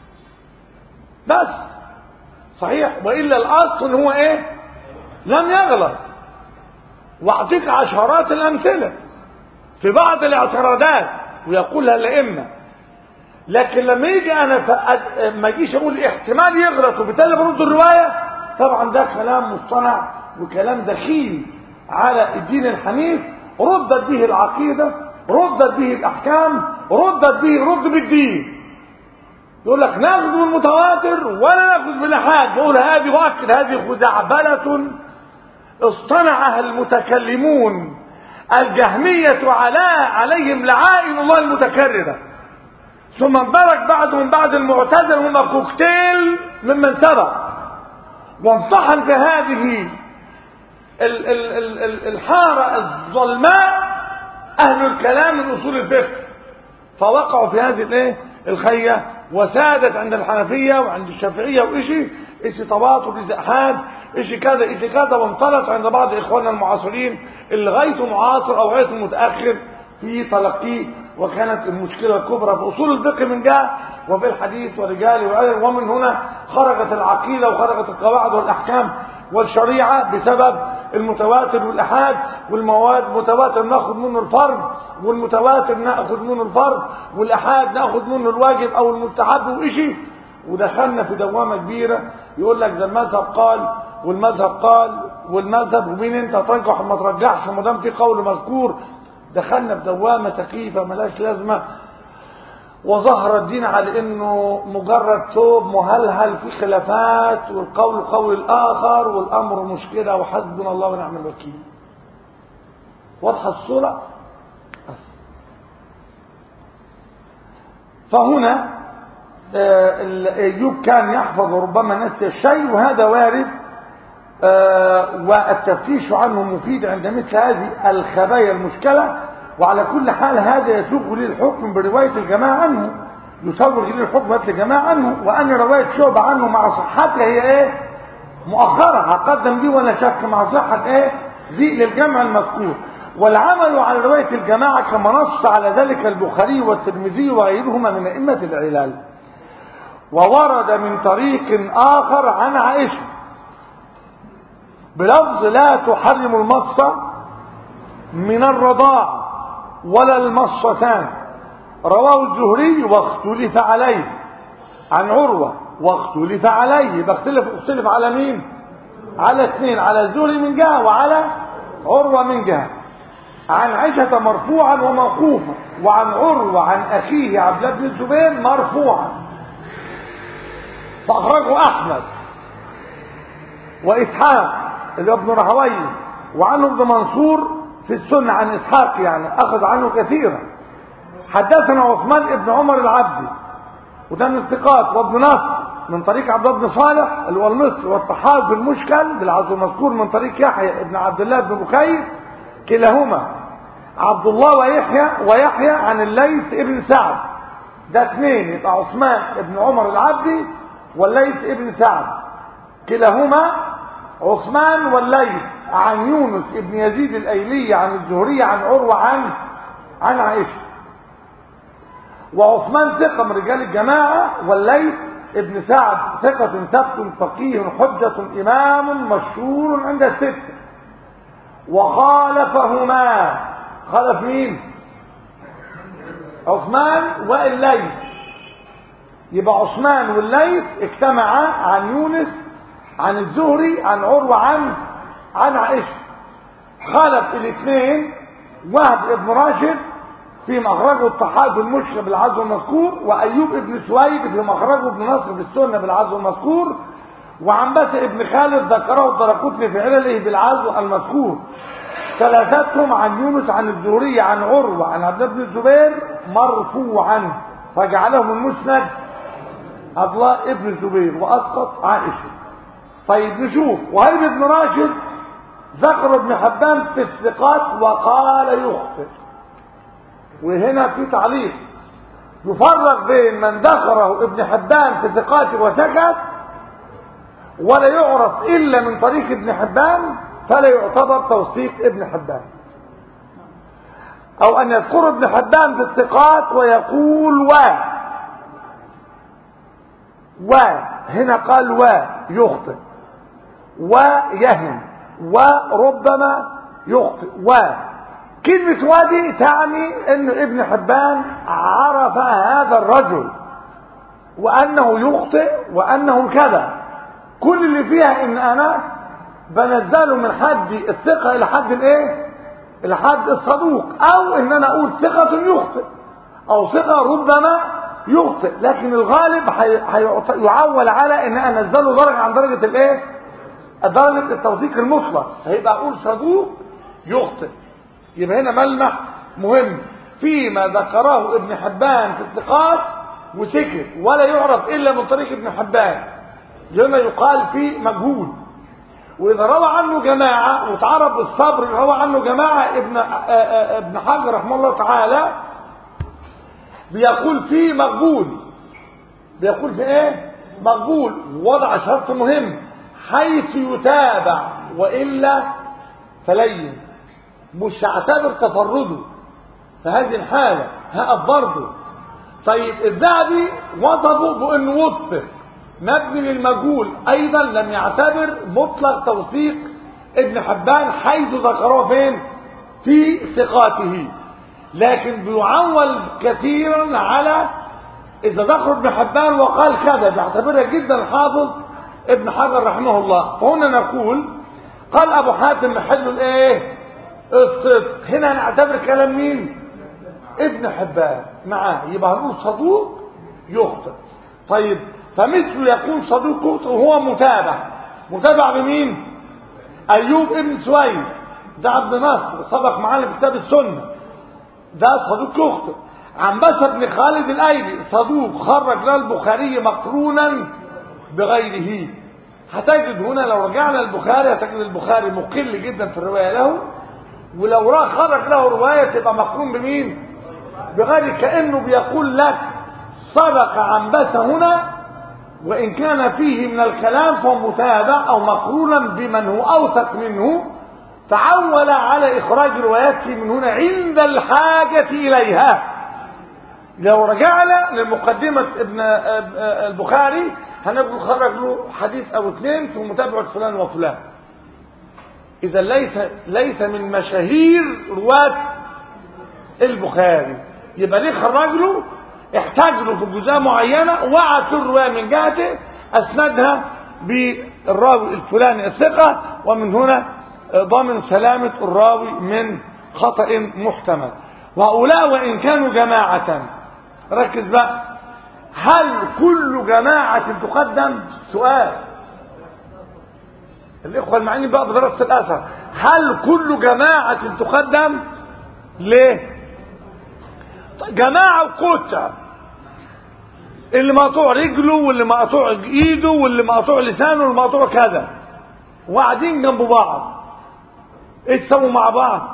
بس صحيح والا الاصل ان هو ايه لم يغلط واعطيك عشرات الامثله في بعض الاعتراضات ويقولها الائمه لكن لما يجي انا فأد... ما اجيش اقول احتمال يغلط وبالتالي برد الروايه طبعا ده كلام مصطنع وكلام دخيل على الدين الحنيف ردت به العقيده ردت به الاحكام ردت به رد بالدين يقول لك ناخذ بالمتواتر ولا ناخذ بالاحاد بقول هذه واكد هذه خزعبله اصطنعها المتكلمون الجهمية على عليهم لعائن الله المتكررة ثم انبرك بعضهم بعد المعتزلة هم كوكتيل ممن سبق وانطحن في هذه ال ال ال ال الحارة الظلماء أهل الكلام من أصول الفقه فوقعوا في هذه الايه الخية وسادت عند الحنفية وعند الشافعية وإشي إشي تباطل إشي أحاد إشي كذا إشي كذا وانطلق عند بعض إخواننا المعاصرين اللي غايته معاصر أو غايته متأخر في تلقيه وكانت المشكلة الكبرى في أصول الفقه من جهة وفي الحديث ورجاله وغيره ومن هنا خرجت العقيدة وخرجت القواعد والأحكام والشريعة بسبب المتواتر والأحاد والمواد المتواتر ناخذ منه الفرض والمتواتر ناخذ منه الفرض والأحاد ناخذ منه الواجب أو المستحب وإشي ودخلنا في دوامة كبيرة يقول لك ده المذهب قال والمذهب قال والمذهب ومين انت ترجح وما ترجحش ما دام في قول مذكور دخلنا في دوامة سخيفة ملاش لازمة وظهر الدين على انه مجرد ثوب مهلهل في خلافات والقول قول الاخر والامر مشكلة وحسبنا الله ونعم الوكيل واضحة الصورة فهنا ايوب كان يحفظ ربما نسي الشيء وهذا وارد والتفتيش عنه مفيد عند مثل هذه الخبايا المشكلة وعلى كل حال هذا يسوق لي الحكم برواية الجماعة عنه يسوق لي الحكم برواية الجماعة عنه وأن رواية شعبة عنه مع صحتها هي إيه مؤخرة هقدم دي ولا شك مع صحة إيه ذي للجمع المذكور والعمل على رواية الجماعة كما نص على ذلك البخاري والترمذي وغيرهما من أئمة العلال وورد من طريق آخر عن عائشة بلفظ لا تحرم المصة من الرضاع ولا المصتان رواه الزهري واختلف عليه عن عروة واختلف عليه بختلف اختلف على مين على اثنين على الزهري من جهة وعلى عروة من جهة عن عائشة مرفوعا وموقوفا وعن عروة عن أخيه عبد الله بن الزبير مرفوعا فأخرجه أحمد وإسحاق اللي هو ابن رهويه وعنه ابن منصور في السنة عن إسحاق يعني أخذ عنه كثيرا حدثنا عثمان ابن عمر العبدي وده من الثقات وابن نصر من طريق عبد الله بن صالح اللي هو المصري والطحاوي في المشكل بالعزو المذكور من طريق يحيى ابن عبد الله بن بكير كلاهما عبد الله ويحيى ويحيى عن الليث ابن سعد ده اثنين يبقى عثمان ابن عمر العبدي والليث ابن سعد كلاهما عثمان والليث عن يونس ابن يزيد الايلي عن الزهري عن عروه عن عن عائشه وعثمان ثقه من رجال الجماعه والليث ابن سعد ثقة ثبت فقيه حجة إمام مشهور عند الستة وخالفهما خالف مين عثمان والليث يبقى عثمان والليث اجتمعا عن يونس عن الزهري عن عروة عن عن عائشة خالف الاثنين وهب ابن راشد في مخرجه الطحاوي المشرب بالعزو المذكور وايوب ابن سويد في مخرجه ابن نصر في السنه بالعزو المذكور وعنبسه ابن خالد ذكره الدرقطني في علله بالعزو المذكور ثلاثتهم عن يونس عن الزهري عن عروه عن عبد الله بن الزبير مرفوعا فجعلهم المسند عبد الله ابن الزبير واسقط عائشه طيب نشوف وهيب بن راشد ذكر ابن حبان في الثقات وقال يخطئ وهنا في تعليق يفرق بين من ذكره ابن حبان في ثقاته وسكت ولا يعرف الا من طريق ابن حبان فلا يعتبر توثيق ابن حبان او ان يذكر ابن حبان في الثقات ويقول و و هنا قال و يخطئ ويهم وربما يخطئ و كلمة وادي تعني ان ابن حبان عرف هذا الرجل وانه يخطئ وانه كذا كل اللي فيها ان انا بنزله من حد الثقة الى حد الايه الى حد الصدوق او ان انا اقول ثقة يخطئ او ثقة ربما يخطئ لكن الغالب هيعول على ان انا انزله درجة عن درجة الايه درجة التوثيق المطلق هيبقى اقول صدوق يخطئ يبقى هنا ملمح مهم فيما ذكره ابن حبان في الثقات وسكت ولا يعرف الا من طريق ابن حبان لما يقال فيه مجهول واذا روى عنه جماعه وتعرف بالصبر روى عنه جماعه ابن ابن حجر رحمه الله تعالى بيقول فيه مقبول بيقول في ايه مقبول وضع شرط مهم حيث يتابع والا فلين مش هعتبر تفرده في هذه الحالة هقف برضه طيب الذهبي وصفه بانه وثق مبني للمجهول ايضا لم يعتبر مطلق توثيق ابن حبان حيث ذكره فين في ثقاته لكن بيعول كثيرا على اذا ذكر ابن حبان وقال كذا بيعتبرها جدا الحافظ ابن حجر رحمه الله فهنا نقول قال ابو حاتم محل الايه الصدق هنا نعتبر كلام مين ابن حبان معاه يبقى هنقول صدوق يخطئ طيب فمثله يكون صدوق يخطئ وهو متابع متابع بمين ايوب ابن سويد ده عبد نصر سبق معانا في كتاب السنه ده صدوق يخطئ عنبسه بن خالد الايلي صدوق خرج له البخاري مقرونا بغيره هتجد هنا لو رجعنا البخاري هتجد البخاري مقل جدا في الروايه له ولو راه خرج له رواية تبقى مقرون بمين بغير كأنه بيقول لك سبق عنبسة هنا وإن كان فيه من الكلام فهو متابع أو مقرونا بمن هو أوثق منه تعول على إخراج رواياته من هنا عند الحاجة إليها لو رجعنا لمقدمة ابن البخاري هنقول خرج له حديث أو اثنين في متابعة فلان وفلان إذا ليس ليس من مشاهير رواة البخاري يبقى ليه خرج له احتاج له في جزئيه معينه وقعت في الروايه من جهته اسندها بالراوي الفلاني الثقه ومن هنا ضامن سلامه الراوي من خطا محتمل وهؤلاء وان كانوا جماعه ركز بقى هل كل جماعه تقدم سؤال الاخوه المعنيين بقى بدراسه الاثر هل كل جماعه تقدم ليه جماعه وقطع اللي مقطوع رجله واللي مقطوع ايده واللي مقطوع لسانه واللي مقطوع كذا وقاعدين جنب بعض ايش سووا مع بعض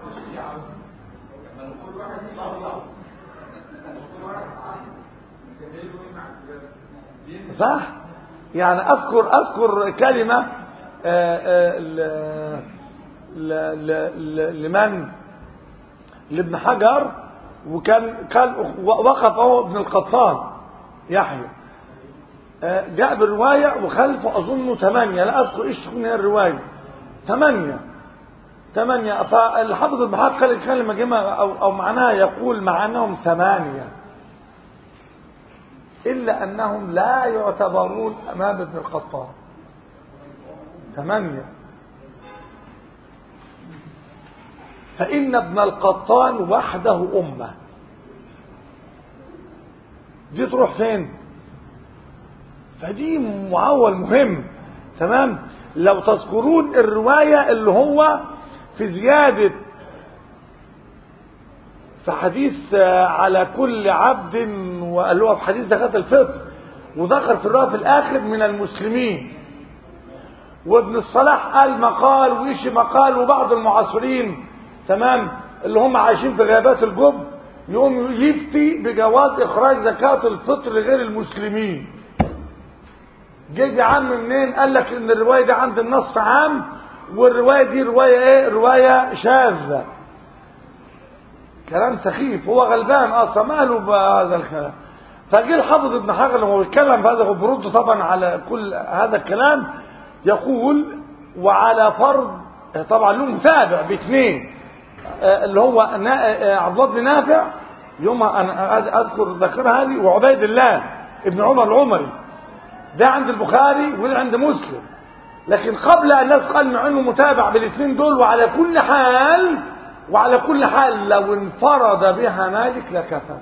صح يعني اذكر اذكر كلمه آآ آآ ل ل ل لمن لابن حجر وكان كان وقف هو ابن القطان يحيى جاء بالرواية وخلفه أظنه ثمانية لا أذكر إيش تكون هي الرواية ثمانية ثمانية فالحافظ ابن حجر قال الكلمة جمع أو, أو معناها يقول مع أنهم ثمانية إلا أنهم لا يعتبرون أمام ابن القطان ثمانية فإن ابن القطان وحده أمة دي تروح فين فدي معول مهم تمام لو تذكرون الرواية اللي هو في زيادة في حديث على كل عبد واللي هو في حديث زكاة الفطر وذكر في الرواية في الآخر من المسلمين وابن الصلاح قال مقال وإيش مقال وبعض المعاصرين تمام اللي هم عايشين في غابات الجب يقوم يفتي بجواز إخراج زكاة الفطر لغير المسلمين جه يا عم منين قال لك ان الروايه دي عند النص عام والروايه دي روايه ايه روايه شاذه كلام سخيف هو غلبان اصلا ماله بهذا الكلام فجه الحافظ ابن حجر لما بيتكلم في هذا وبيرد طبعا على كل هذا الكلام يقول وعلى فرض طبعا له متابع باثنين اللي هو عبد الله بن نافع يوم انا اذكر ذكرها هذه وعبيد الله ابن عمر العمري ده عند البخاري وده عند مسلم لكن قبل الناس قال مع انه متابع بالاثنين دول وعلى كل حال وعلى كل حال لو انفرد بها مالك لكفى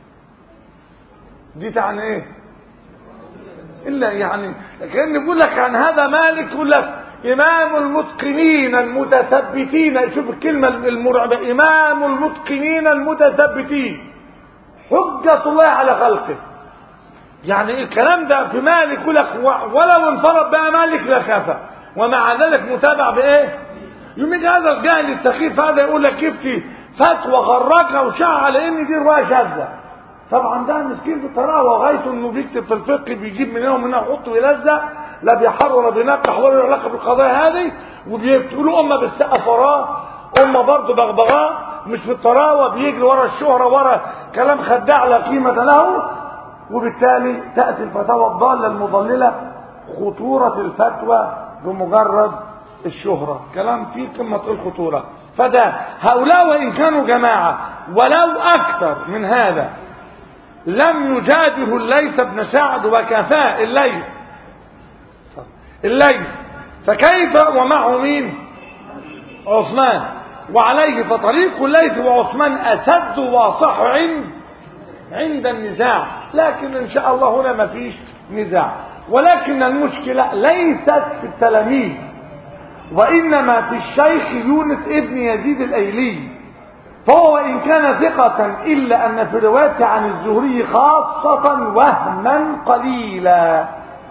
دي تعني ايه الا يعني كان بيقول لك عن هذا مالك يقول لك امام المتقنين المتثبتين شوف الكلمه المرعبه امام المتقنين المتثبتين حجه الله على خلقه يعني الكلام ده في مالك يقول لك ولو انفرد بقى مالك لكفى ومع ذلك متابع بايه يوم يجي هذا الجاهل السخيف هذا يقول لك يفتي فتوى غرقها وشاع على ان دي روايه شاذه طبعا ده مسكين في الطراوه وغايته انه بيكتب في الفقه بيجيب من هنا ومن هنا يحط ويلزق لا بيحر ولا بينقح ولا له علاقه بالقضايا هذه وبيقولوا امه بالسقف وراه امه برضه بغبغاء مش في الطراوه بيجري ورا الشهره ورا كلام خداع لا قيمه له وبالتالي تأتي الفتاوى الضالة المضللة خطورة الفتوى بمجرد الشهرة كلام فيه قمة الخطورة فده هؤلاء وإن كانوا جماعة ولو أكثر من هذا لم يجادله الليث بن سعد وكفاء الليث الليث فكيف ومعه مين عثمان وعليه فطريق الليث وعثمان أسد وأصح عند عند النزاع لكن ان شاء الله هنا ما فيش نزاع ولكن المشكلة ليست في التلاميذ وإنما في الشيخ يونس ابن يزيد الأيلي فهو وإن كان ثقة إلا أن في روايته عن الزهري خاصة وهما قليلا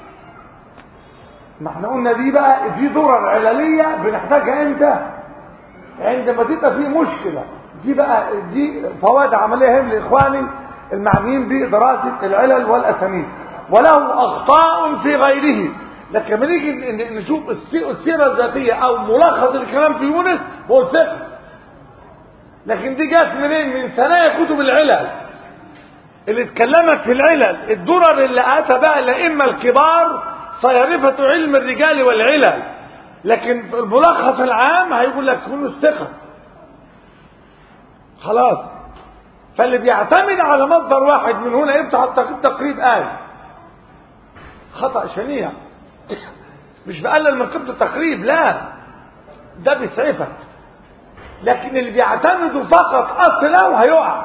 ما احنا قلنا دي بقى في ضرر عللية بنحتاجها امتى عندما تبقى في مشكلة دي بقى دي فوائد عملية هم لإخواني المعنيين بدراسة العلل والأسانيد وله أخطاء في غيره لكن لما نيجي نشوف السيرة الذاتية أو ملخص الكلام في يونس هو الفقه لكن دي جت منين من ثنايا كتب العلل اللي اتكلمت في العلل الدرر اللي أتى بقى الأئمة الكبار صيرفة علم الرجال والعلل لكن الملخص العام هيقول لك كله الثقة خلاص فاللي بيعتمد على مصدر واحد من هنا يفتح التقريب آية خطأ شنيع مش بقلل من قيمة التقريب لا ده بيسعفك لكن اللي بيعتمدوا فقط اصلا هيقع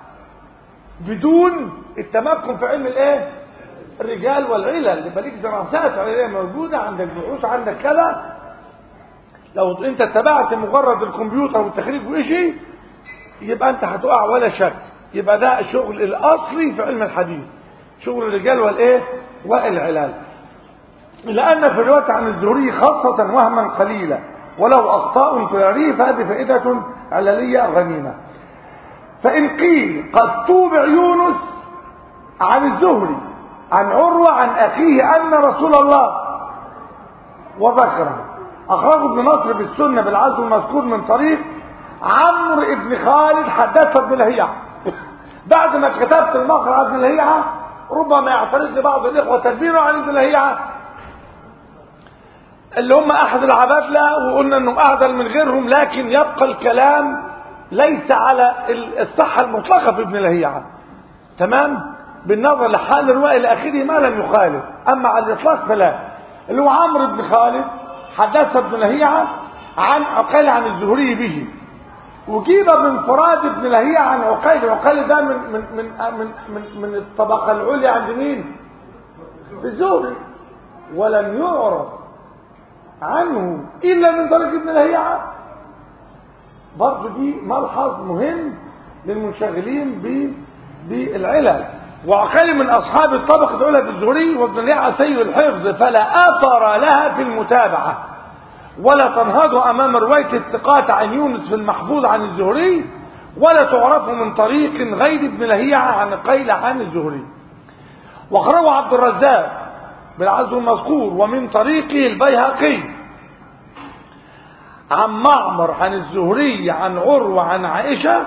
بدون التمكن في علم الايه الرجال والعلل يبقى ليك دراسات علميه موجوده عندك بحوث عندك كذا لو انت اتبعت مجرد الكمبيوتر والتخريج وشيء يبقى انت هتقع ولا شك يبقى ده الشغل الاصلي في علم الحديث شغل الرجال والايه والعلل لان في الروايه عن الزهري خاصه وهما قليلا ولو اخطاء تراريه فهذه فائده علليه غنيمه فان قيل قد توبع يونس عن الزهري عن عروه عن اخيه ان رسول الله وذكره أخرجه ابن نصر بالسنة بالعزو المذكور من طريق عمرو بن خالد حدث ابن لهيعة بعد ما كتبت المقرأ ابن لهيعة ربما يعترض بعض الإخوة تدبيره عن ابن لهيعة اللي هم أحد العبادلة وقلنا أنهم أعدل من غيرهم لكن يبقى الكلام ليس على الصحة المطلقة في ابن لهيعة تمام بالنظر لحال الرواية إلى آخره ما لم يخالف أما على الإطلاق فلا اللي هو عمرو بن خالد حدث ابن لهيعة عن عقيل عن الزهري به وجيب من فراد ابن لهيعة عن عقيل عقيل ده من من من من من, من الطبقة العليا عند مين؟ في الزهري ولم يعرف عنه إلا من طريق ابن لهيعة برضه دي ملحظ مهم للمنشغلين بالعلل وعقيل من أصحاب الطبقة الأولى في الزهري وابن لهيعة سيء الحفظ فلا أثر لها في المتابعة ولا تنهض أمام رواية الثقات عن يونس في المحفوظ عن الزهري ولا تعرف من طريق غير ابن لهيعة عن قيل عن الزهري واخرجه عبد الرزاق بالعزو المذكور ومن طريقه البيهقي عن معمر عن الزهري عن عروة عن عائشة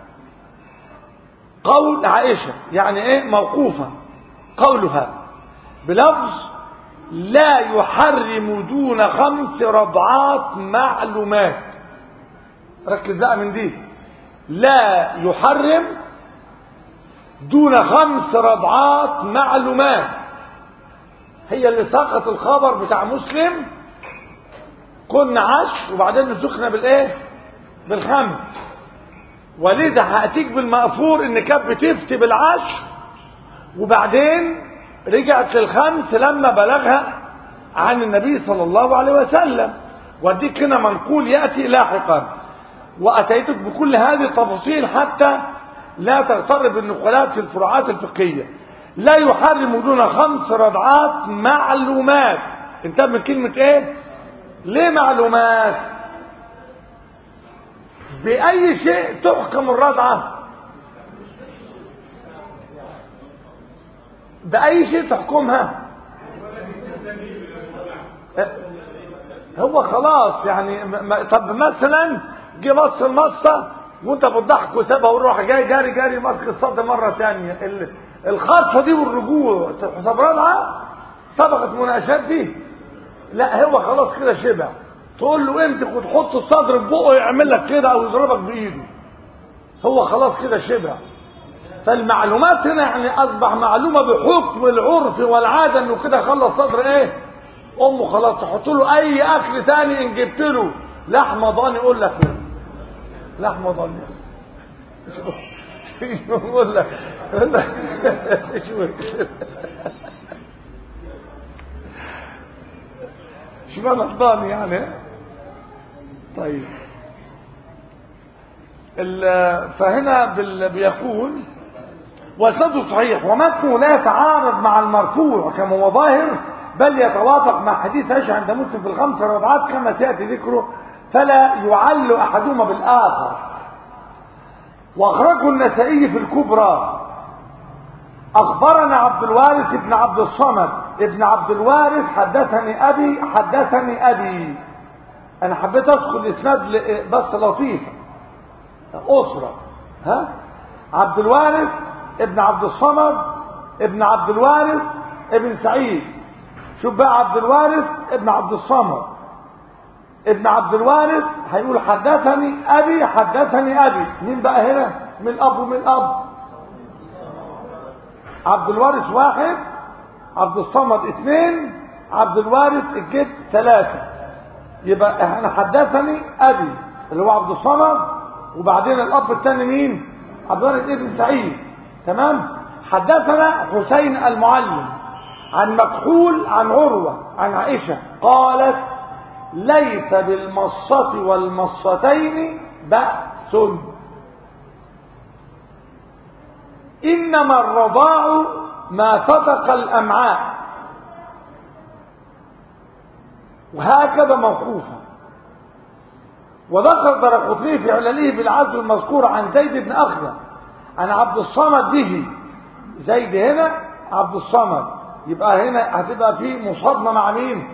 قول عائشة يعني ايه موقوفة قولها بلفظ لا يحرم دون خمس رضعات معلومات ركز بقى من دي لا يحرم دون خمس رضعات معلومات هي اللي سقط الخبر بتاع مسلم كنا عشر وبعدين نسخنا بالايه بالخمس ولذا هاتيك بالمأثور ان كانت بتفتي بالعشر وبعدين رجعت للخمس لما بلغها عن النبي صلى الله عليه وسلم واديك هنا منقول ياتي لاحقا واتيتك بكل هذه التفاصيل حتى لا تغتر بالنقلات في الفروعات الفقهيه لا يحرم دون خمس رضعات معلومات انتبه من كلمه ايه ليه معلومات باي شيء تحكم الرضعه بأي شيء تحكمها هو خلاص يعني ما طب مثلا جه مص المصة وانت بتضحك وسابها وروح جاي جاري جاري ماسك الصد مرة ثانية الخطفة دي والرجوع حساب رضعة سبقت مناقشات دي لا هو خلاص كده شبع تقول له امسك وتحط الصدر في بقه يعمل لك كده او يضربك بايده هو خلاص كده شبع فالمعلومات هنا يعني اصبح معلومه بحكم العرف والعاده انه كده خلص صدر ايه امه خلاص تحط له اي اكل تاني ان جبت له لحمه ضاني يقول لك لحمه ضاني يقول لك اشمعنى الضاني يعني طيب فهنا بيقول والسند صحيح ومتنه لا يتعارض مع المرفوع كما هو ظاهر بل يتوافق مع حديث عائشة عند مسلم في الخمس رضعات كما سيأتي ذكره فلا يعل أحدهما بالآخر وأخرجه النسائي في الكبرى أخبرنا عبد الوارث بن عبد الصمد ابن عبد الوارث حدثني أبي حدثني أبي أنا حبيت أذكر الإسناد بس لطيفة أسرة ها عبد الوارث ابن عبد الصمد ابن عبد الوارث ابن سعيد شوف بقى عبد الوارث ابن عبد الصمد ابن عبد الوارث هيقول حدثني ابي حدثني ابي مين بقى هنا من اب ومن اب عبد الوارث واحد عبد الصمد اثنين عبد الوارث الجد ثلاثة يبقى احنا حدثني ابي اللي هو عبد الصمد وبعدين الاب الثاني مين عبد الوارث ابن سعيد تمام حدثنا حسين المعلم عن مكحول عن عروة عن عائشة قالت ليس بالمصة والمصتين بأس إنما الرضاع ما فتق الأمعاء وهكذا موقوفا وذكر درقطني في علله بالعزل المذكور عن زيد بن أخزم عن عبد الصمد به زيد هنا عبد الصمد يبقى هنا هتبقى في مصادمة مع مين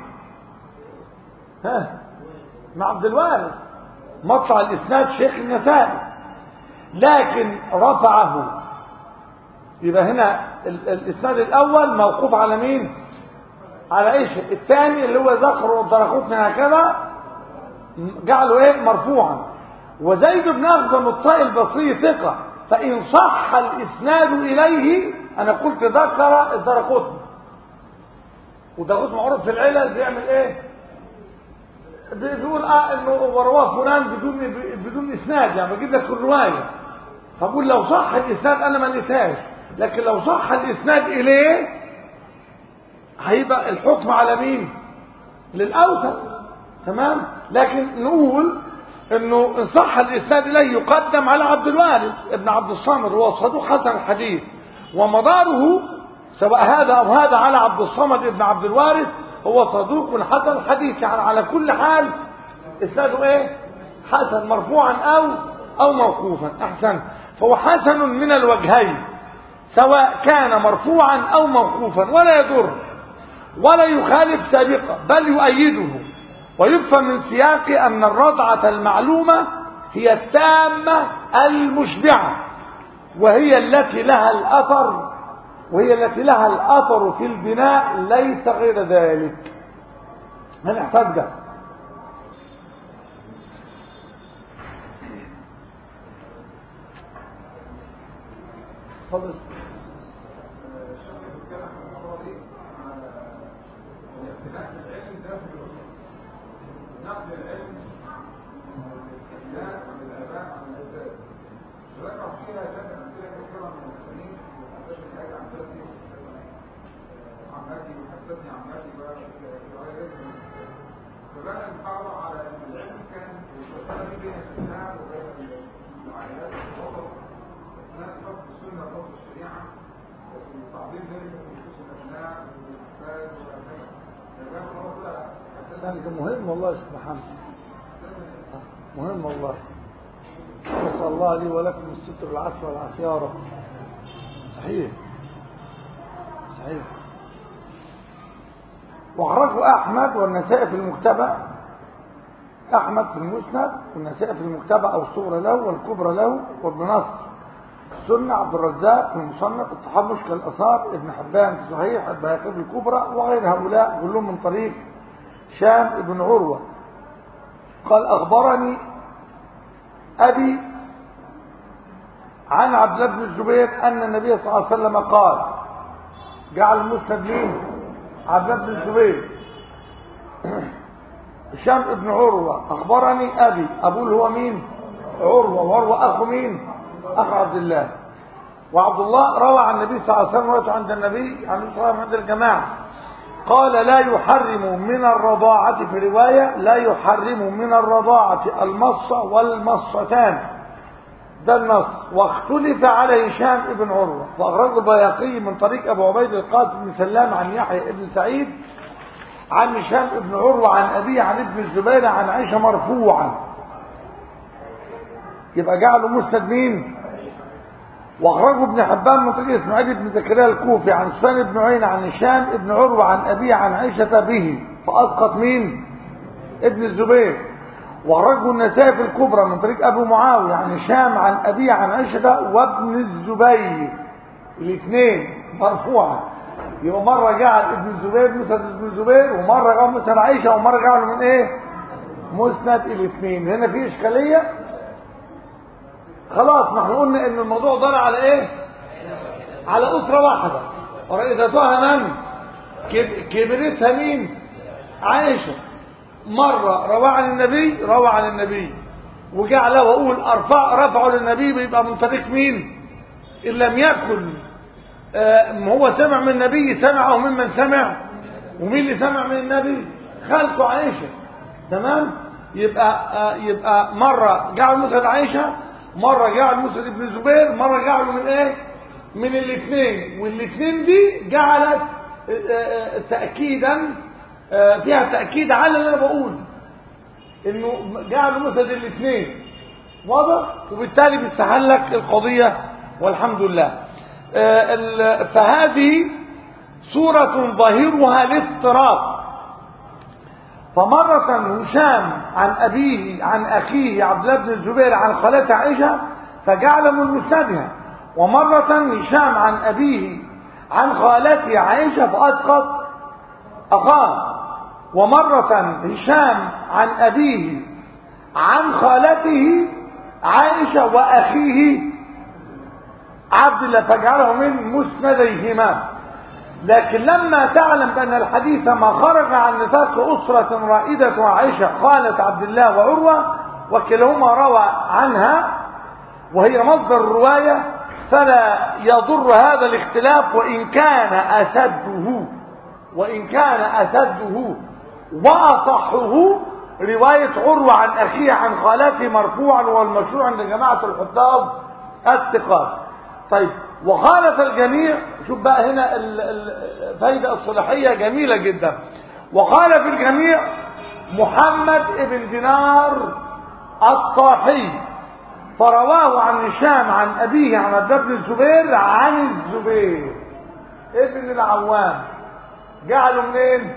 ها مع عبد الوارث مطلع الإسناد شيخ النسائي لكن رفعه يبقى هنا الإسناد الأول موقوف على مين على ايش الثاني اللي هو ذكر الدرقوطني هكذا جعله ايه مرفوعا وزيد بن أخزم الطائي البصري ثقة فإن صح الإسناد إليه أنا قلت ذكر الدرقوطني ودرقوطني معروف في العلل بيعمل إيه بيقول اه انه ورواه فلان بدون بدون اسناد يعني بجيب لك الروايه فبقول لو صح الاسناد انا ما لقيتهاش لكن لو صح الاسناد اليه هيبقى الحكم على مين للاوثق تمام لكن نقول انه ان صح الاسناد اليه يقدم على عبد الوارث ابن عبد الصمد هو صدوق حسن الحديث ومداره سواء هذا او هذا على عبد الصمد ابن عبد الوارث هو صدوق حسن الحديث يعني على كل حال اسناده ايه حسن مرفوعا او او موقوفا احسن فهو حسن من الوجهين سواء كان مرفوعا او موقوفا ولا يضر ولا يخالف سابقه بل يؤيده ويفهم من سياق ان الرضعه المعلومه هي التامه المشبعه وهي التي لها الاثر وهي التي لها الأثر في البناء ليس غير ذلك هنحتاج ده فضل ذلك مهم والله يا شيخ محمد مهم والله نسأل الله لي ولكم الستر والعفو والعافية يا رب صحيح صحيح وأخرجه أحمد والنسائي في المكتبة أحمد في المسند والنسائي في المكتبة أو الصغرى له والكبرى له وابن نصر السنة عبد الرزاق في المصنف الطحاوي مشكل الأثار ابن حبان في صحيح البيهقي في الكبرى وغير هؤلاء كلهم من طريق شام ابن عروة قال أخبرني أبي عن عبد الله بن الزبير أن النبي صلى الله عليه وسلم قال جعل المسند مين عبد الله بن الزبير هشام ابن عروة أخبرني أبي أبوه هو مين عروة وعروة أخو مين أخو عبد الله وعبد الله روى عن النبي صلى الله عليه وسلم عند النبي عن النبي صلى الله عليه وسلم عند الجماعة قال لا يحرم من الرضاعة في رواية لا يحرم من الرضاعة المصة والمصتان ده النص واختلف على هشام ابن عروة فأخرجه البياقي من طريق أبو عبيد القاسم بن سلام عن يحيى ابن سعيد عن هشام ابن عروة عن أبيه عن ابن الزبير عن عائشة مرفوعا يبقى جعله مسند مين واخرجه ابن حبان من طريق اسماعيل بن زكريا الكوفي عن سفيان بن عيينة عن هشام ابن عروة عن أبيه عن عائشة به فأسقط مين ابن الزبير واخرجه النسائي في الكبرى من طريق أبو معاوية عن هشام عن أبيه عن عائشة وابن الزبير الاثنين مرفوعا يبقى مرة جعل ابن الزبير مسند ابن الزبير ومرة جعل مسند عائشة ومرة جعله من ايه مسند الاثنين هنا في اشكالية خلاص ما احنا قلنا ان الموضوع دار على ايه على اسره واحده ورئيستها من كب- كبرتها مين عائشه مره روى عن النبي روى عن النبي وجعل واقول ارفع رفعه للنبي بيبقى من طريق مين ان لم يكن آه، ما هو سمع من النبي سمعه ممن سمع ومين اللي سمع من النبي خالته عائشه تمام يبقى آه، يبقى مره جعل مسند عائشه مره جعل مسند ابن الزبير مره جعله من ايه من الاثنين والاثنين دي جعلت آه، آه، تاكيدا آه، فيها تاكيد على اللي انا بقوله انه جعلوا مسند الاثنين واضح وبالتالي بيستحل لك القضيه والحمد لله آه، ال- فهذه سورة ظاهرها الاضطراب فمرة هشام عن أبيه عن أخيه عبد الله بن الزبير عن خالته عائشة فجعل من مسندها ومرة هشام عن أبيه عن خالته عائشة فأسقط أخاه ومرة هشام عن أبيه عن خالته عائشة وأخيه عبد الله فجعله من مسنديهما لكن لما تعلم بأن الحديث ما خرج عن نطاق أسرة رائدة عائشة خالة عبد الله وعروة وكلاهما روى عنها وهي مصدر الرواية فلا يضر هذا الاختلاف وإن كان أسده وإن كان أسده وأصحه رواية عروة عن أخيه عن خالته مرفوعا والمشروع عند جماعة الحفاظ الثقات طيب وخالف الجميع شوف بقى هنا ال- ال- الفايدة الصلاحية جميلة جدا وخالف الجميع محمد ابن دينار الطاحي فرواه عن هشام عن أبيه عن عبد الله بن الزبير عن الزبير ابن العوام جعله منين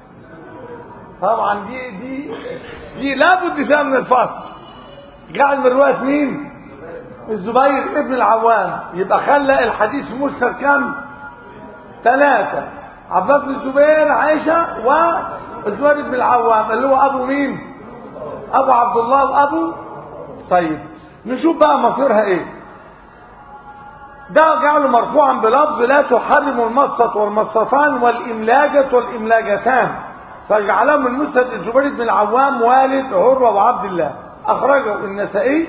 طبعا دي دي دي لابد فيها من الفصل جعل من رواية مين الزبير ابن العوام يبقى خلى الحديث مسند كم ثلاثة عبد الله بن الزبير عائشة والزبير بن العوام اللي هو أبو مين أبو عبد الله وأبو طيب نشوف بقى مصيرها ايه ده جعله مرفوعا بلفظ لا تحرم المصة والمصتان والإملاجة والإملاجتان فجعله من مسند الزبير بن العوام والد عروة وعبد الله أخرجه النسائي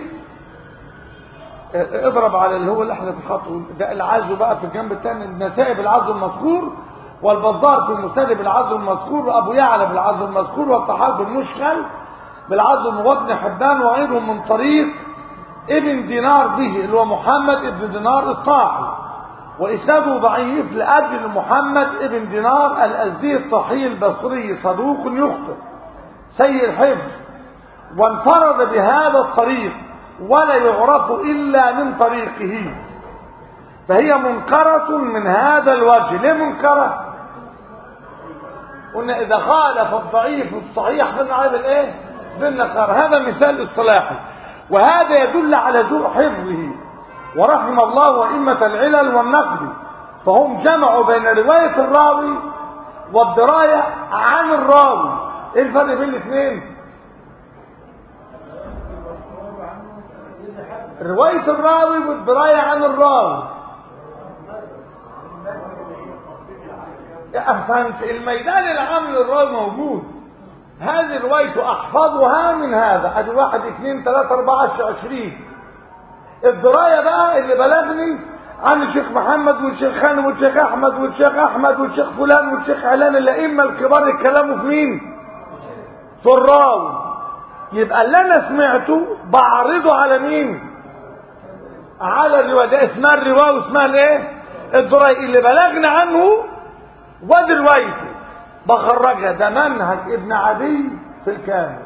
اه، اضرب على اللي هو اللي احنا في الخط ده العزو بقى في الجنب الثاني النسائي بالعزو المذكور والبزار في المسند بالعزو المذكور وابو يعلى بالعزو المذكور والطحاوي بالمشكل بالعزو وابن حبان وغيرهم من طريق ابن دينار به اللي هو محمد ابن دينار الطاحي وإسناده ضعيف لأجل محمد ابن دينار الأزدي الطحي البصري صدوق يخطئ سيء الحفظ وانفرد بهذا الطريق ولا يعرف إلا من طريقه فهي منكرة من هذا الوجه ليه منكرة قلنا إذا خالف الضعيف الصحيح بالنعيب الإيه بالنكر هذا مثال اصطلاحي وهذا يدل على ذو حفظه ورحم الله وإمة العلل والنقد فهم جمعوا بين رواية الراوي والدراية عن الراوي ايه الفرق بين الاثنين رواية الراوي والدراية عن الراوي يا أحسنت الميدان العام للراوي موجود هذه روايته أحفظها من هذا أدي واحد اثنين ثلاثة أربعة عشر عشرين الدراية بقى اللي بلغني عن الشيخ محمد والشيخ خان والشيخ أحمد والشيخ أحمد والشيخ فلان والشيخ علان الأئمة الكبار يتكلموا في مين؟ في الراوي يبقى اللي أنا سمعته بعرضه على مين؟ على الرواية ده اسمها الرواية واسمها الايه؟ الدراية اللي بلغني عنه وادي روايته بخرجها ده منهج ابن عدي في الكامل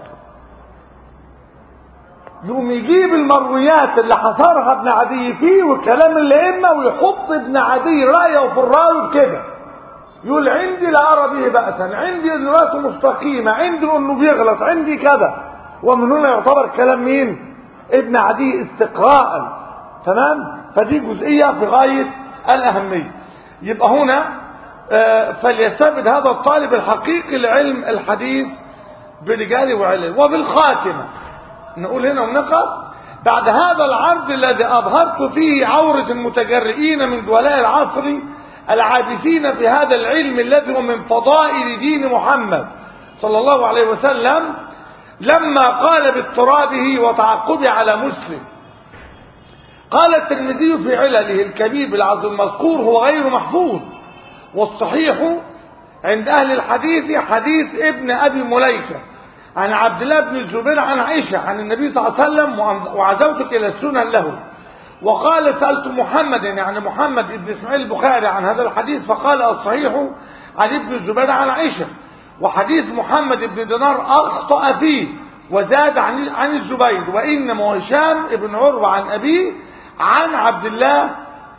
يقوم يجيب المرويات اللي حصرها ابن عدي فيه وكلام الائمه ويحط ابن عدي رايه في الراوي بكده يقول عندي لا ارى به باسا عندي ان روايته مستقيمه عندي انه بيغلط عندي كذا ومن هنا يعتبر كلام مين ابن عدي استقراء تمام فدي جزئيه في غايه الاهميه يبقى هنا آه، فليستبد هذا الطالب الحقيقي لعلم الحديث برجاله وعلمه وبالخاتمة نقول هنا ونقف بعد هذا العرض الذي أظهرت فيه عورة المتجرئين من دولة العصر العابثين في هذا العلم الذي هو من فضائل دين محمد صلى الله عليه وسلم لما قال باضطرابه وتعقبه على مسلم قال الترمذي في علله الكبير بالعرض المذكور هو غير محفوظ والصحيح عند أهل الحديث حديث ابن أبي مليكة عن عبد الله بن الزبير عن عائشة عن النبي صلى الله عليه وسلم وعزوتك إلى السنن له وقال سألت محمد يعني محمد بن إسماعيل البخاري عن هذا الحديث فقال الصحيح عن ابن الزبير عن عائشة وحديث محمد بن دينار أخطأ فيه وزاد عن عن الزبير وإنما هشام بن عروة عن أبيه عن عبد الله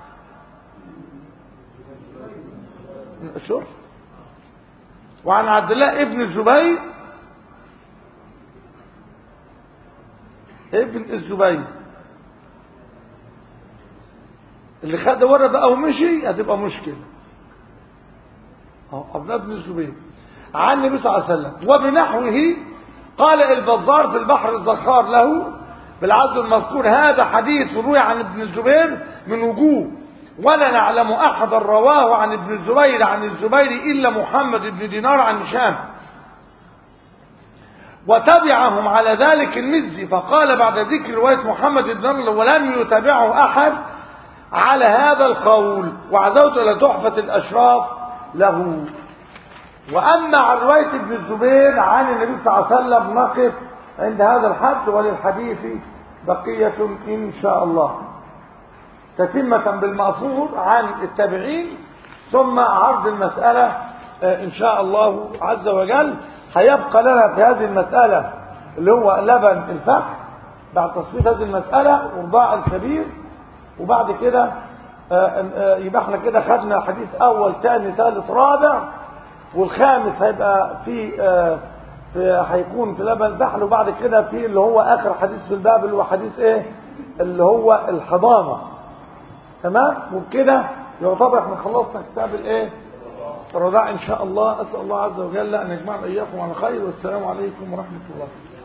شوف وعن عبد الله ابن الزبير ابن الزبير اللي خد ورا بقى ومشي هتبقى مشكلة اهو عبد الله بن الزبير عن النبي صلى الله عليه وسلم وبنحوه قال البزار في البحر الزخار له بالعدل المذكور هذا حديث روي عن ابن الزبير من وجوه ولا نعلم احدا رواه عن ابن الزبير عن الزبير الا محمد بن دينار عن هشام وتبعهم على ذلك المزي فقال بعد ذكر روايه محمد بن دينار ولم يتبعه احد على هذا القول وعزوت الى تحفه الاشراف له واما عن روايه ابن الزبير عن النبي صلى الله عليه وسلم نقف عند هذا الحد وللحديث بقيه ان شاء الله تتمة بالمأثور عن التابعين ثم عرض المسألة إن شاء الله عز وجل هيبقى لنا في هذه المسألة اللي هو لبن الفحم بعد تصفية هذه المسألة ورضاع الكبير وبعد كده يبقى احنا كده خدنا حديث أول ثاني ثالث رابع والخامس هيبقى في في هيكون في لبن الفحل وبعد كده في اللي هو آخر حديث في الباب اللي هو حديث إيه اللي هو الحضانة تمام وبكده يعتبر احنا خلصنا كتاب الايه الرضاع ان شاء الله اسال الله عز وجل ان يجمعنا اياكم على خير والسلام عليكم ورحمه الله